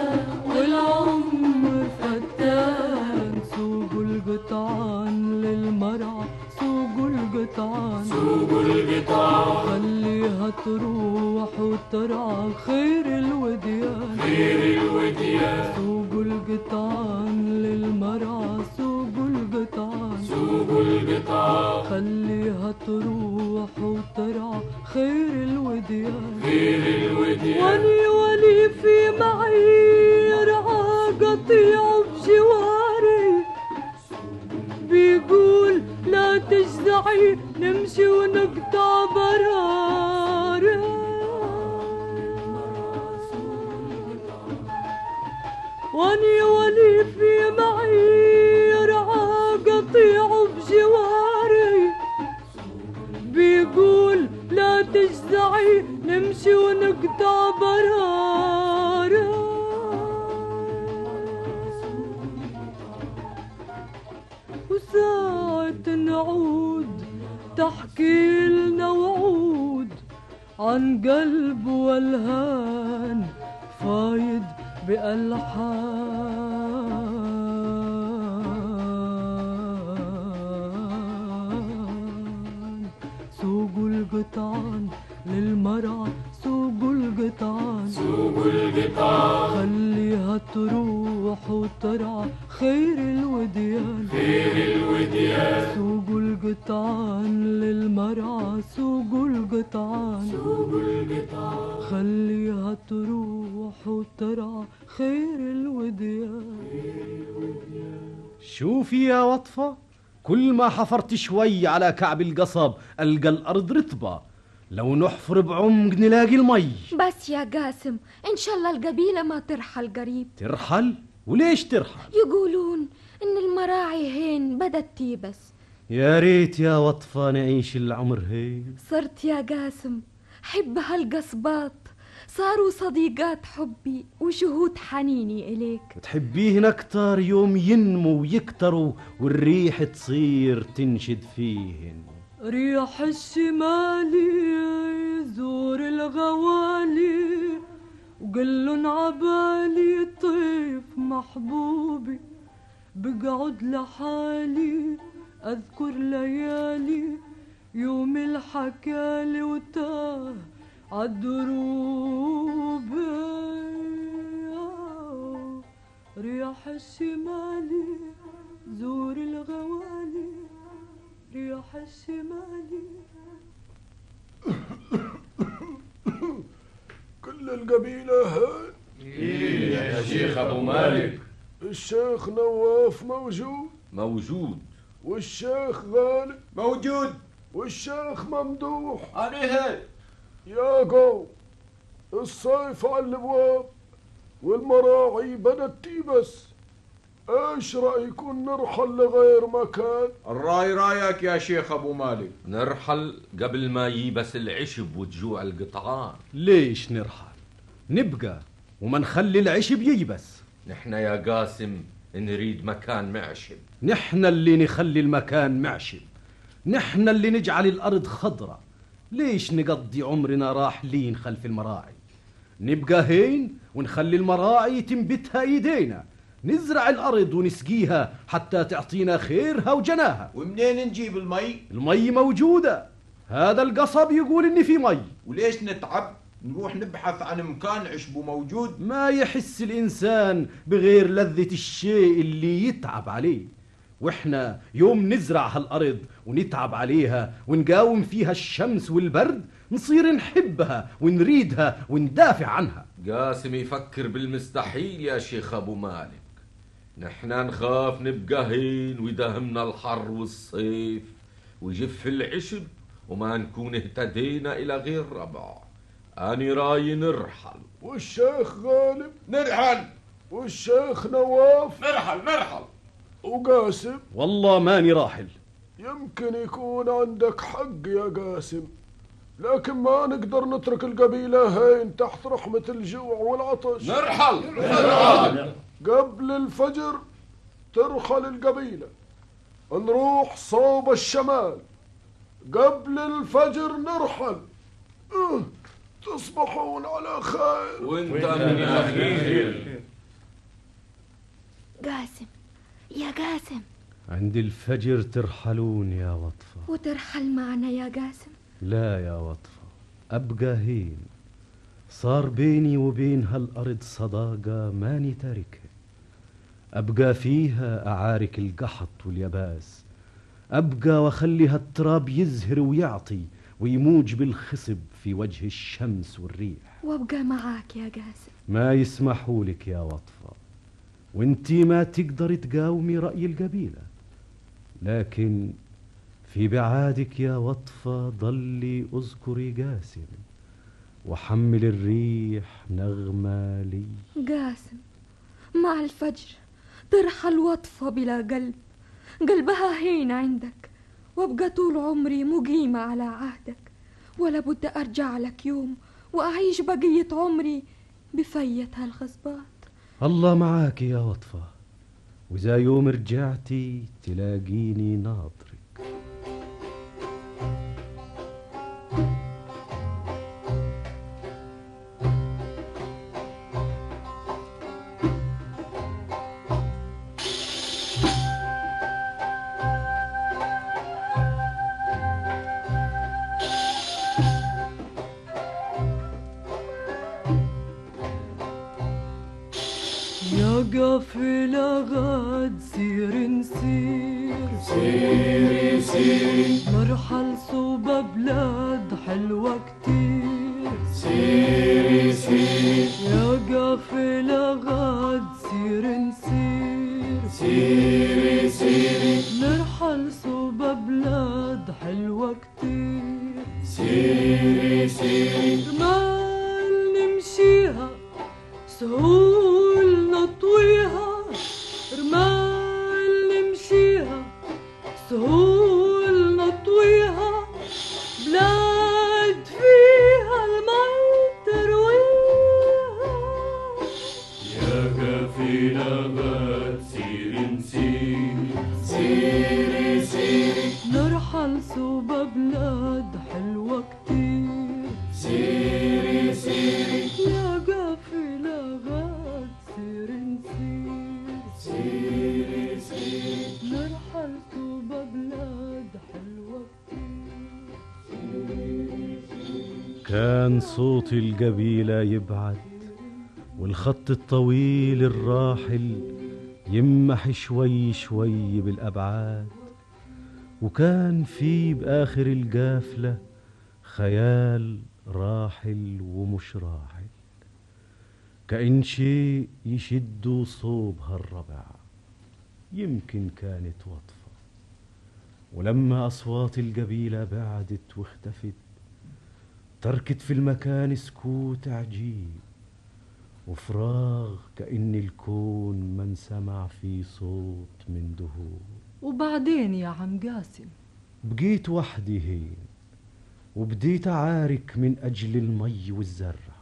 والعمر فتان سوقوا القطعان للمرعى سوقوا القطعان سوقوا القطعان خليها تروح وترعى خير الوديان خير الوديان سوقوا القطعان للمرعى سوقوا القطعان سوقوا القطعان خليها تروح وترعى خير الوديان خير الوديان ولي ولي في معي يرعى قطيع بجواري بيقول لا تجزعي نمشي ونقطع براري واني ولي في معي يرعى قطيع بجواري بيقول لا تجزعي نمشي ونقطع براري وساعة نعود تحكي لنا وعود عن قلب والهان فايد بألحان سوقوا القطعان للمرعى سوقوا القطعان سوقوا القطعان خليها تروح وترعى خير الوديان خير الوديان سوقوا القطعان للمرعى سوقوا القطعان سوقوا القطعان خليها تروح وترعى خير الوديان شوفي يا وطفة كل ما حفرت شوي على كعب القصب ألقى الأرض رطبة لو نحفر بعمق نلاقي المي بس يا قاسم إن شاء الله القبيلة ما ترحل قريب ترحل وليش ترحل يقولون إن المراعي هين بدت تيبس يا ريت يا وطفة نعيش العمر هين صرت يا قاسم حب هالقصبات صاروا صديقات حبي وشهود حنيني إليك تحبيهن أكتر يوم ينمو ويكتروا والريح تصير تنشد فيهن ريح الشمالي يزور الغوالي وقلن عبالي طيف محبوبي بقعد لحالي أذكر ليالي يوم الحكالي وتاه عالدروب رياح الشمالي زور الغوالي رياح الشمالي كل القبيلة هان إيه يا شيخ أبو مالك الشيخ نواف موجود موجود والشيخ غالب موجود والشيخ ممدوح عليه يا قوم الصيف على الابواب والمراعي بدت تيبس ايش رايكم نرحل لغير مكان الراي رايك يا شيخ ابو مالك نرحل قبل ما ييبس العشب وتجوع القطعان ليش نرحل نبقى وما نخلي العشب ييبس نحن يا قاسم نريد مكان معشب نحن اللي نخلي المكان معشب نحن اللي نجعل الأرض خضرة ليش نقضي عمرنا راحلين خلف المراعي نبقى هين ونخلي المراعي تنبتها ايدينا نزرع الأرض ونسقيها حتى تعطينا خيرها وجناها ومنين نجيب المي المي موجودة هذا القصب يقول إن في مي وليش نتعب نروح نبحث عن مكان عشبه موجود ما يحس الإنسان بغير لذة الشيء اللي يتعب عليه واحنا يوم نزرع هالأرض ونتعب عليها ونقاوم فيها الشمس والبرد نصير نحبها ونريدها وندافع عنها قاسم يفكر بالمستحيل يا شيخ ابو مالك نحن نخاف نبقى هين ويداهمنا الحر والصيف ويجف العشب وما نكون اهتدينا الى غير ربع اني راي نرحل والشيخ غالب نرحل والشيخ نواف نرحل نرحل وقاسم والله ماني راحل يمكن يكون عندك حق يا قاسم لكن ما نقدر نترك القبيلة هين تحت رحمة الجوع والعطش نرحل نرحل قبل الفجر ترحل القبيلة نروح صوب الشمال قبل الفجر نرحل أه، تصبحون على خير وانت من الاخير قاسم يا قاسم عند الفجر ترحلون يا وطفة وترحل معنا يا قاسم لا يا وطفة أبقى هين صار بيني وبين هالأرض صداقة ماني تاركها أبقى فيها أعارك القحط واليباس أبقى وأخلي هالتراب يزهر ويعطي ويموج بالخصب في وجه الشمس والريح وابقى معاك يا قاسم ما يسمحوا لك يا وطفة وانتي ما تقدر تقاومي رأي القبيلة لكن في بعادك يا وطفة ضلي اذكري قاسم وحمل الريح نغمة لي قاسم مع الفجر ترحل وطفة بلا قلب قلبها هين عندك وابقى طول عمري مقيمة على عهدك ولا بد أرجع لك يوم وأعيش بقية عمري بفية هالغصبات الله معاك يا وطفة وإذا يوم رجعتي تلاقيني ناطرك يا قافلة غاد سير نسير سيري سيري نرحل صوب بلاد حلوة كتير سيري سيري يا قافلة غاد سير نسير سيري سيري نرحل صوب بلاد حلوة كتير سيري سهول نطويها بلاد فيها المي ترويها يا قافلة غاد سيري نسيري سيري سيري نرحل صوبة بلاد حلوة كتير سيري سيري يا قافلة غاد سيري نسير سيري سيري نرحل صوبة بلاد حلوة كان صوت القبيلة يبعد والخط الطويل الراحل يمح شوي شوي بالأبعاد وكان في بآخر القافلة خيال راحل ومش راحل كأن شيء يشدوا صوب هالربع يمكن كانت وطفة ولما أصوات القبيلة بعدت واختفت تركت في المكان سكوت عجيب وفراغ كأن الكون ما انسمع فيه صوت من دهور وبعدين يا عم قاسم بقيت وحدي هين وبديت أعارك من أجل المي والزرع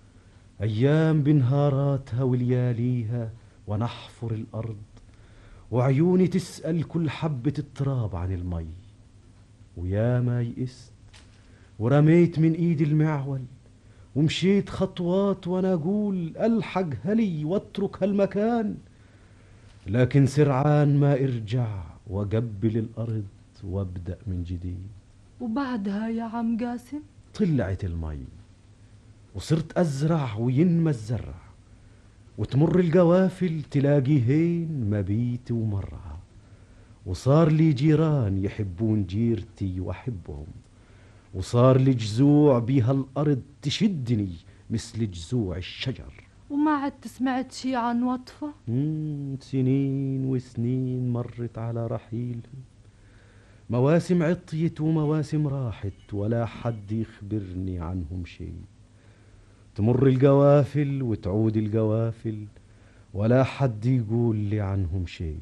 أيام بنهاراتها ولياليها ونحفر الأرض وعيوني تسأل كل حبة التراب عن المي ويا ما يئست ورميت من ايدي المعول ومشيت خطوات وانا اقول الحق هلي واترك هالمكان لكن سرعان ما ارجع واقبل الارض وابدا من جديد وبعدها يا عم قاسم طلعت المي وصرت ازرع وينمى الزرع وتمر القوافل تلاقي هين مبيت ومرعى وصار لي جيران يحبون جيرتي واحبهم وصار لي جزوع بيها الأرض تشدني مثل جزوع الشجر وما عدت سمعت شي عن وطفة مم، سنين وسنين مرت على رحيلهم مواسم عطيت ومواسم راحت ولا حد يخبرني عنهم شيء تمر القوافل وتعود القوافل ولا حد يقول لي عنهم شيء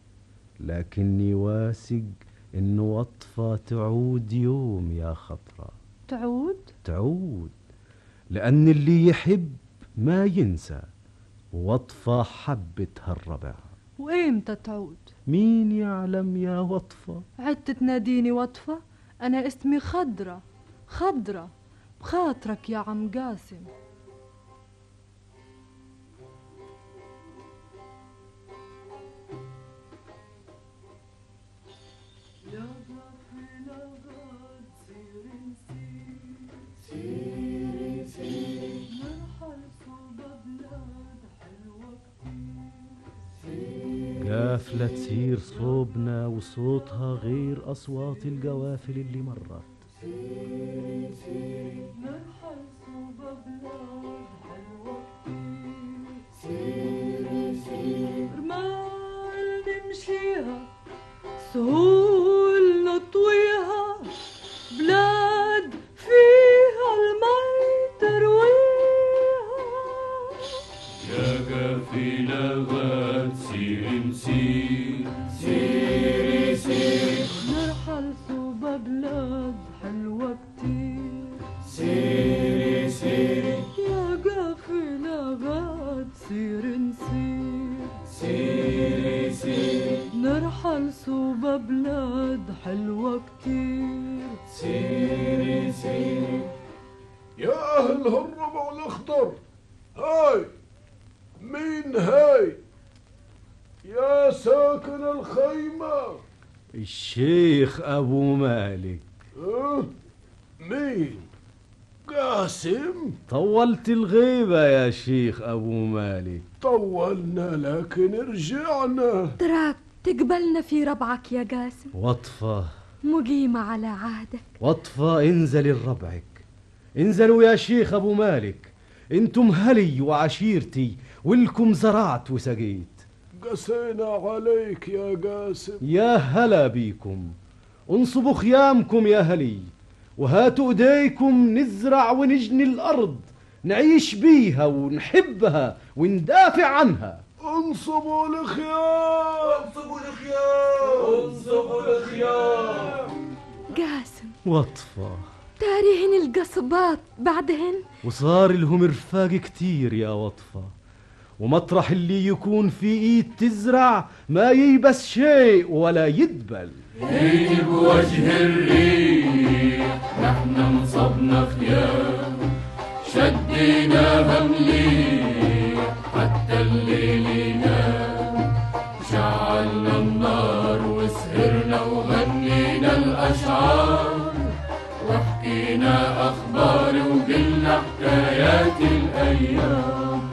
لكني واثق إنه وطفة تعود يوم يا خطرة تعود تعود لأن اللي يحب ما ينسى وطفة حبت هالربع وإمتى تعود مين يعلم يا وطفة عدت تناديني وطفة أنا اسمي خضرة خضرة بخاطرك يا عم قاسم سيري سيري قافلة تسير صوبنا وصوتها غير أصوات القوافل اللي مرت سيري سيري نرحل صوب بلاد حلوة كتير سيري سيري رمال نمشيها سهول نطويها بلاد فيها المي ترويها يا قافلة غاد سيري نسير سيري سيري نرحل صوبة بلاد حلوة كتير سيري سيري يا قافلة غاد سير نسير سيري سيري نرحل صوبة بلاد حلوة كتير سيري سيري يا أهل هالربع الأخضر هاي مين هاي يا ساكن الخيمة الشيخ أبو مالك أه؟ مين قاسم طولت الغيبة يا شيخ أبو مالك طولنا لكن رجعنا تراك تقبلنا في ربعك يا قاسم وطفة مقيمة على عهدك وطفة انزلي لربعك انزلوا يا شيخ أبو مالك انتم هلي وعشيرتي ولكم زرعت وسقيت قسينا عليك يا قاسم يا هلا بيكم انصبوا خيامكم يا هلي وهاتوا ايديكم نزرع ونجني الارض نعيش بيها ونحبها وندافع عنها انصبوا الخيام انصبوا الخيام انصبوا الخيام جاسم وطفة تاريهن القصبات بعدهن وصار لهم رفاق كتير يا وطفة ومطرح اللي يكون في ايد تزرع ما ييبس شيء ولا يدبل هيني بوجه الريح نحن انصبنا خيام شديناها مليح حتى الليل ينام شعلنا النار وسهرنا وغنينا الأشعار وحكينا أخبار وقلنا حكايات الأيام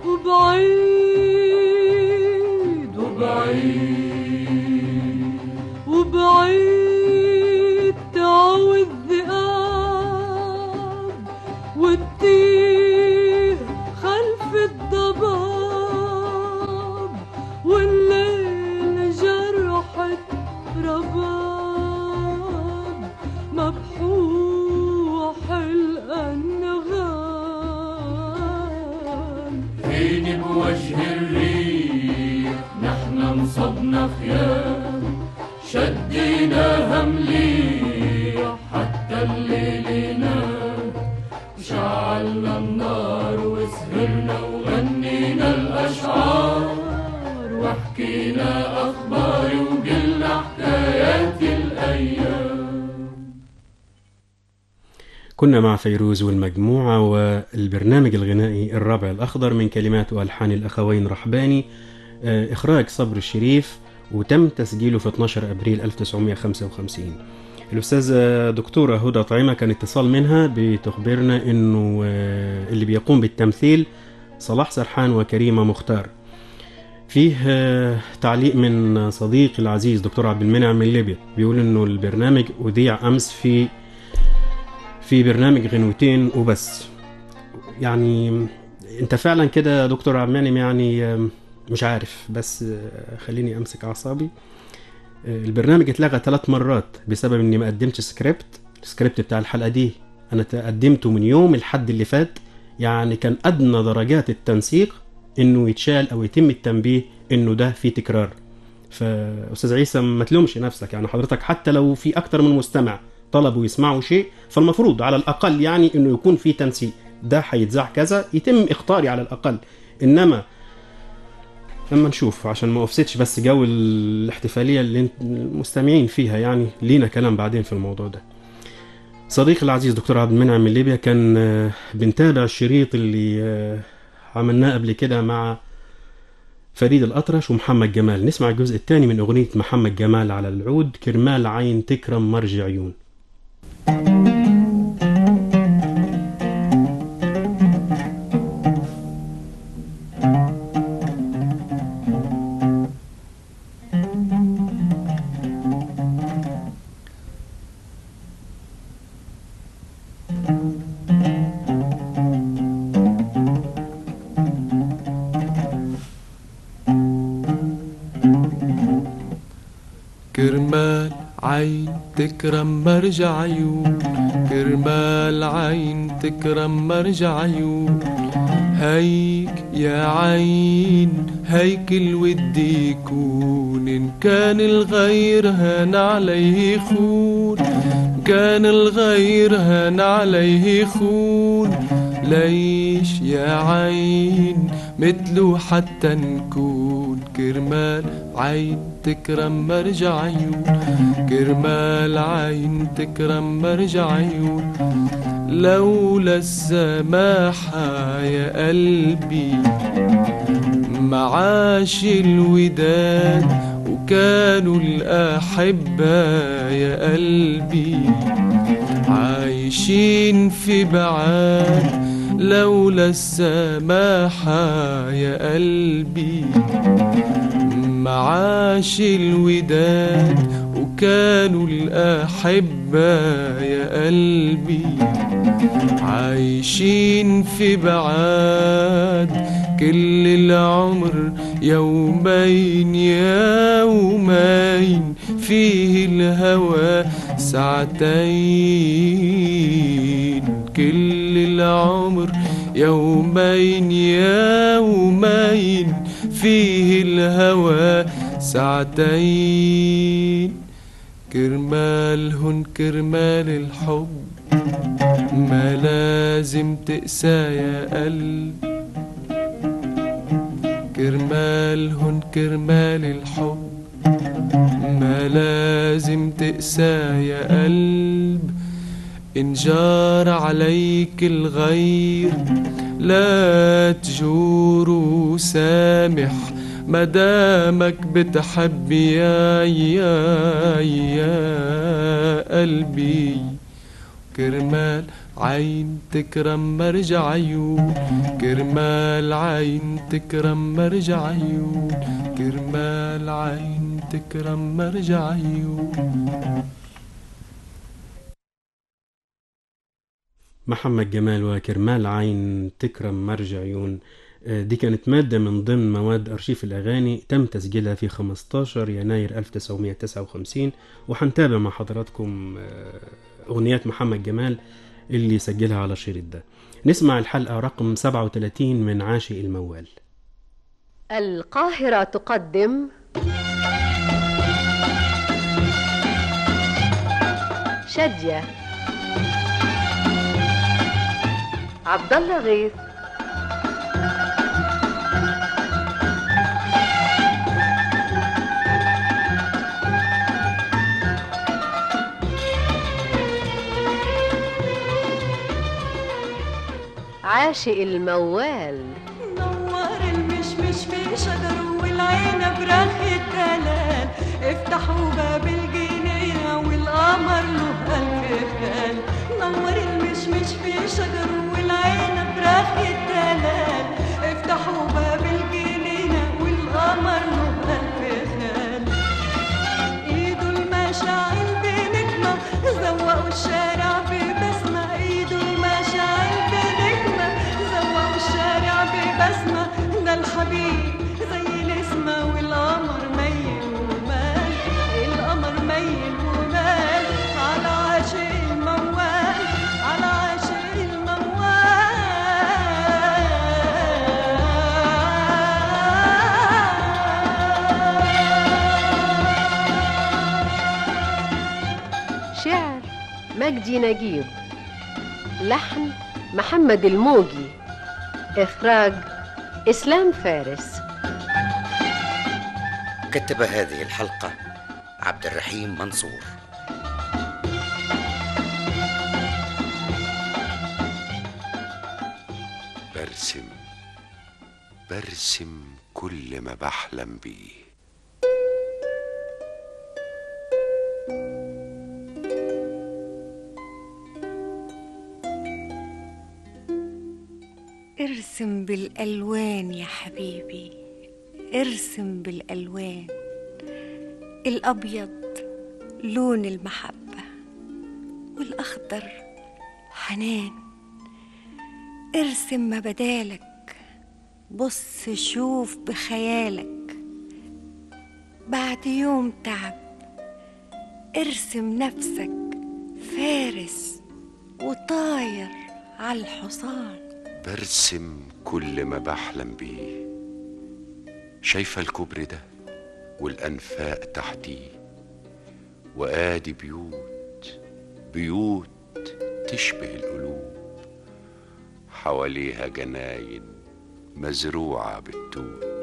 وبعيد وبعيد وبعيد تعوي الذئاب والتيه خلف الضباب والليل جرحت رباب مبحوح الأنغام فيني بوجه الريح نحن انصبنا خيام شديناها مليح حتى الليل ينام شعلنا النار وسهرنا وغنينا الأشعار وحكينا أخبار وقلنا حكايات الأيام كنا مع فيروز والمجموعة والبرنامج الغنائي الرابع الأخضر من كلمات وألحان الأخوين رحباني آه، إخراج صبر الشريف وتم تسجيله في 12 أبريل 1955 الأستاذة دكتورة هدى طعيمة كان اتصال منها بتخبرنا أنه آه، اللي بيقوم بالتمثيل صلاح سرحان وكريمة مختار فيه آه، تعليق من صديقي العزيز دكتور عبد المنعم من ليبيا بيقول انه البرنامج اذيع امس في في برنامج غنوتين وبس يعني انت فعلا كده يا دكتور عبد المنعم يعني آم، مش عارف بس آه، خليني امسك اعصابي آه، البرنامج اتلغى ثلاث مرات بسبب اني ما قدمتش سكريبت السكريبت بتاع الحلقه دي انا قدمته من يوم الحد اللي فات يعني كان ادنى درجات التنسيق انه يتشال او يتم التنبيه انه ده في تكرار فاستاذ عيسى ما تلومش نفسك يعني حضرتك حتى لو في اكتر من مستمع طلبوا يسمعوا شيء فالمفروض على الاقل يعني انه يكون في تنسيق ده هيتذاع كذا يتم اختاري على الاقل انما لما نشوف عشان ما افسدش بس جو الاحتفاليه اللي انت- المستمعين فيها يعني لينا كلام بعدين في الموضوع ده صديقي العزيز دكتور عبد المنعم من ليبيا كان آه، بنتابع الشريط اللي آه، عملناه قبل كده مع فريد الأطرش ومحمد جمال نسمع الجزء الثاني من أغنية محمد جمال على العود كرمال عين تكرم مرج عيون كرمال عين تكرم مرجع عيون كرمال عين تكرم مرجع عيون هيك يا عين هيك الود يكون إن كان الغير هان عليه خون كان الغير هان عليه خون ليش يا عين مثله حتى نكون كرمال عين تكرم مرجع عيون كرمال عين تكرم مرجع عيون لولا السماحة يا قلبي معاش الوداد وكانوا الأحبة يا قلبي عايشين في بعاد لولا السماحة يا قلبي معاش الوداد وكانوا الأحبة يا قلبي عايشين في بعاد كل العمر يومين يومين فيه الهوى ساعتين كل العمر يومين يومين فيه الهوى ساعتين كرمالهن كرمال الحب ما لازم تقسى يا قلب كرمالهن كرمال الحب ما لازم تقسى يا قلب إن جار عليك الغير لا تجور وسامح مدامك بتحب يا يا يا قلبي كرمال عين تكرم مرجع عيون كرمال عين تكرم مرجع عيون كرمال عين تكرم مرجع عيون محمد جمال وكرمال عين تكرم مرجع عيون آه، دي كانت مادة من ضمن مواد أرشيف الأغاني تم تسجيلها في 15 يناير 1959 وهنتابع مع حضراتكم آه، أغنيات محمد جمال اللي سجلها على الشريط ده نسمع الحلقة رقم 37 من عاشق الموال القاهرة تقدم شادية عبد الله غيث عاشق الموال نور المشمش في شجر والعنب رخ الدلال افتحوا باب الجنينة والقمر له ألف خال نور المشمش في شجر والعنب رخ الدلال افتحوا باب الجنينة والقمر له ألف خال ايده المشاعل بنجمة زوقوا الشارع ببسمة ايده المشاعل بنجمة زوقوا الشارع ببسمة ده الحبيب زي الاسمة والقمر ميل ومال القمر ميل ومال على عاشق الموال على عاشق شعر مجدي نجيب لحن محمد الموجي إخراج إسلام فارس كتب هذه الحلقة عبد الرحيم منصور برسم برسم كل ما بحلم بيه ارسم بالألوان يا حبيبي ارسم بالألوان الأبيض لون المحبة والأخضر حنان ارسم ما بدالك بص شوف بخيالك بعد يوم تعب ارسم نفسك فارس وطاير على الحصان برسم كل ما بحلم بيه شايفة الكوبري ده والأنفاق تحتيه وآدي بيوت بيوت تشبه القلوب حواليها جناين مزروعة بالتوت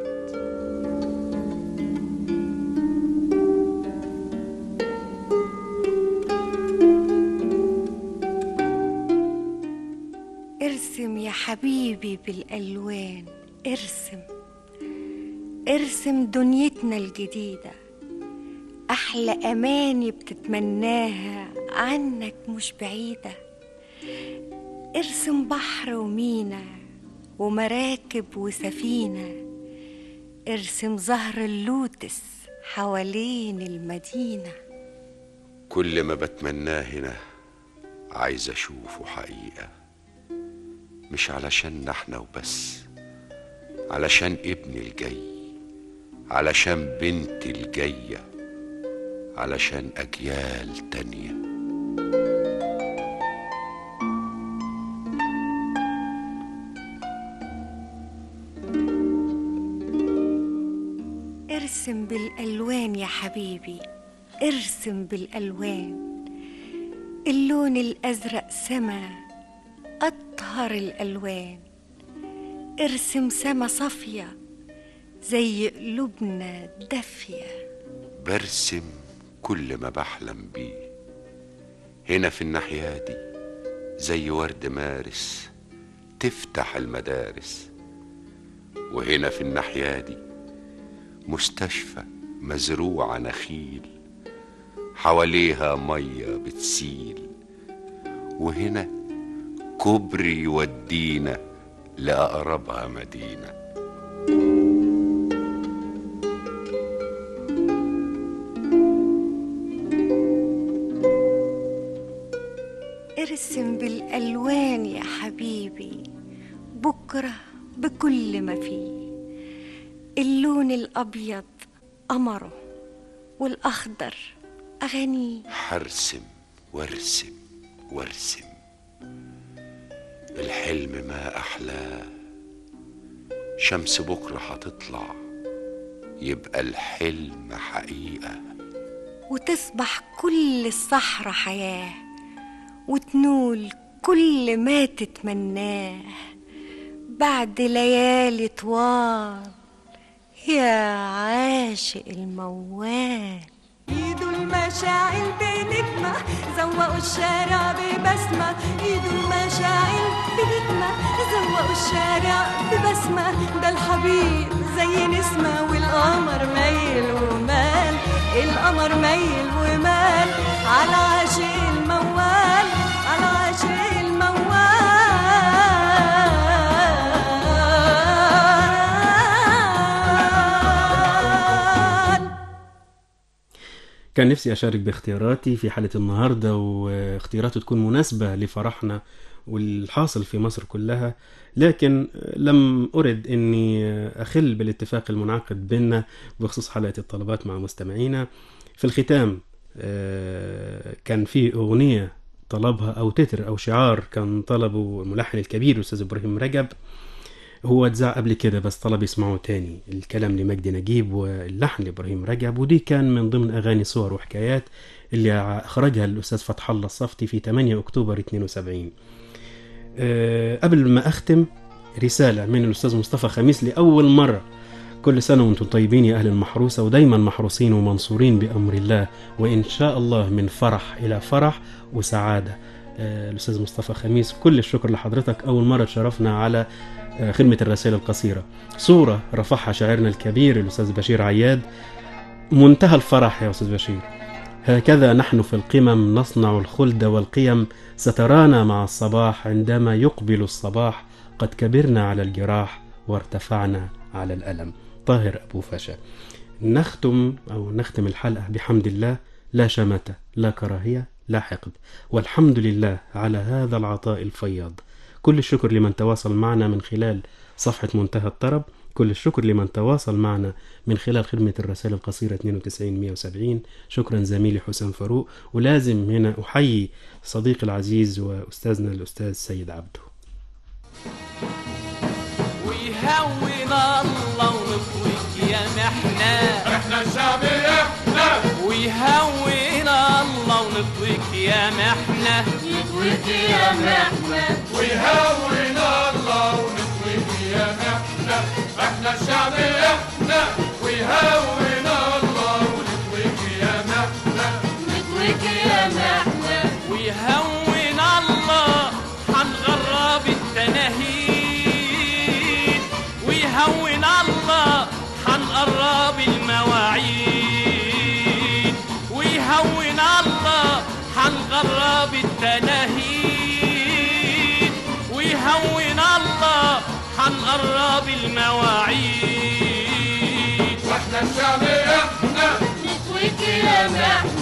ارسم يا حبيبي بالألوان ارسم ارسم دنيتنا الجديدة أحلى أماني بتتمناها عنك مش بعيدة ارسم بحر ومينا ومراكب وسفينة ارسم زهر اللوتس حوالين المدينة كل ما بتمناه هنا عايز أشوفه حقيقة مش علشان احنا وبس علشان ابني الجاي علشان بنتي الجاية علشان أجيال تانية ارسم بالألوان يا حبيبي ارسم بالألوان اللون الأزرق سما أطهر الألوان ارسم سما صافية زي قلوبنا دافية برسم كل ما بحلم بيه هنا في الناحية دي زي ورد مارس تفتح المدارس وهنا في الناحية دي مستشفى مزروعة نخيل حواليها مية بتسيل وهنا كوبري يودينا لأقربها مدينة ارسم بالألوان يا حبيبي بكرة بكل ما فيه اللون الأبيض قمره والأخضر أغانيه هرسم وارسم وارسم الحلم ما أحلاه شمس بكرة هتطلع يبقى الحلم حقيقة وتصبح كل الصحراء حياة وتنول كل ما تتمناه بعد ليالي طوال يا عاشق الموال ايدوا المشاعل بنجمة زوقوا الشارع ببسمة ايدوا المشاعل بنجمة زوقوا الشارع ببسمة ده الحبيب زي نسمة والقمر ميل ومال القمر ميل ومال على عاشق الموال على عاشق الموال كان نفسي أشارك باختياراتي في حالة النهاردة واختياراتي تكون مناسبة لفرحنا والحاصل في مصر كلها لكن لم أرد أني أخل بالاتفاق المنعقد بيننا بخصوص حلقة الطلبات مع مستمعينا في الختام آه، كان في أغنية طلبها أو تتر أو شعار كان طلبه الملحن الكبير الأستاذ إبراهيم رجب هو اتذاع قبل كده بس طلب يسمعه تاني الكلام لمجدي نجيب واللحن لإبراهيم رجب ودي كان من ضمن أغاني صور وحكايات اللي أخرجها الأستاذ فتح الله الصفتي في 8 أكتوبر 72 أه قبل ما أختم رسالة من الأستاذ مصطفى خميس لأول مرة كل سنة وانتم طيبين يا أهل المحروسة ودايما محروسين ومنصورين بأمر الله وإن شاء الله من فرح إلى فرح وسعادة آه، الأستاذ مصطفى خميس كل الشكر لحضرتك أول مرة تشرفنا على آه، خدمة الرسائل القصيرة صورة رفعها شاعرنا الكبير الأستاذ بشير عياد منتهى الفرح يا أستاذ بشير هكذا نحن في القمم نصنع الخلد والقيم سترانا مع الصباح عندما يقبل الصباح قد كبرنا على الجراح وارتفعنا على الألم طاهر أبو فاشا نختم أو نختم الحلقة بحمد الله لا شماتة لا كراهية لا حقد والحمد لله على هذا العطاء الفياض كل الشكر لمن تواصل معنا من خلال صفحة منتهى الطرب كل الشكر لمن تواصل معنا من خلال خدمة الرسائل القصيرة 92 170 شكرا زميلي حسام فاروق ولازم هنا أحيي صديقي العزيز وأستاذنا الأستاذ سيد عبده ويهون الله ونطويك يا محنة احنا الشعب احنا ويهون الله ونطويك يا محنة نطويك يا محنة ويهون الله ونطويك يا محنة احنا الشعب احنا ويهون الله ونطويك يا محنة نطويك يا محنة ويهون الله حنغرب التناهيد ويهون الله حنقرب المواعيد ويهون الله حنغرب التناهيد ويهون الله حنقرب المواعيد واحنا الشعب احنا نطويك يا محنة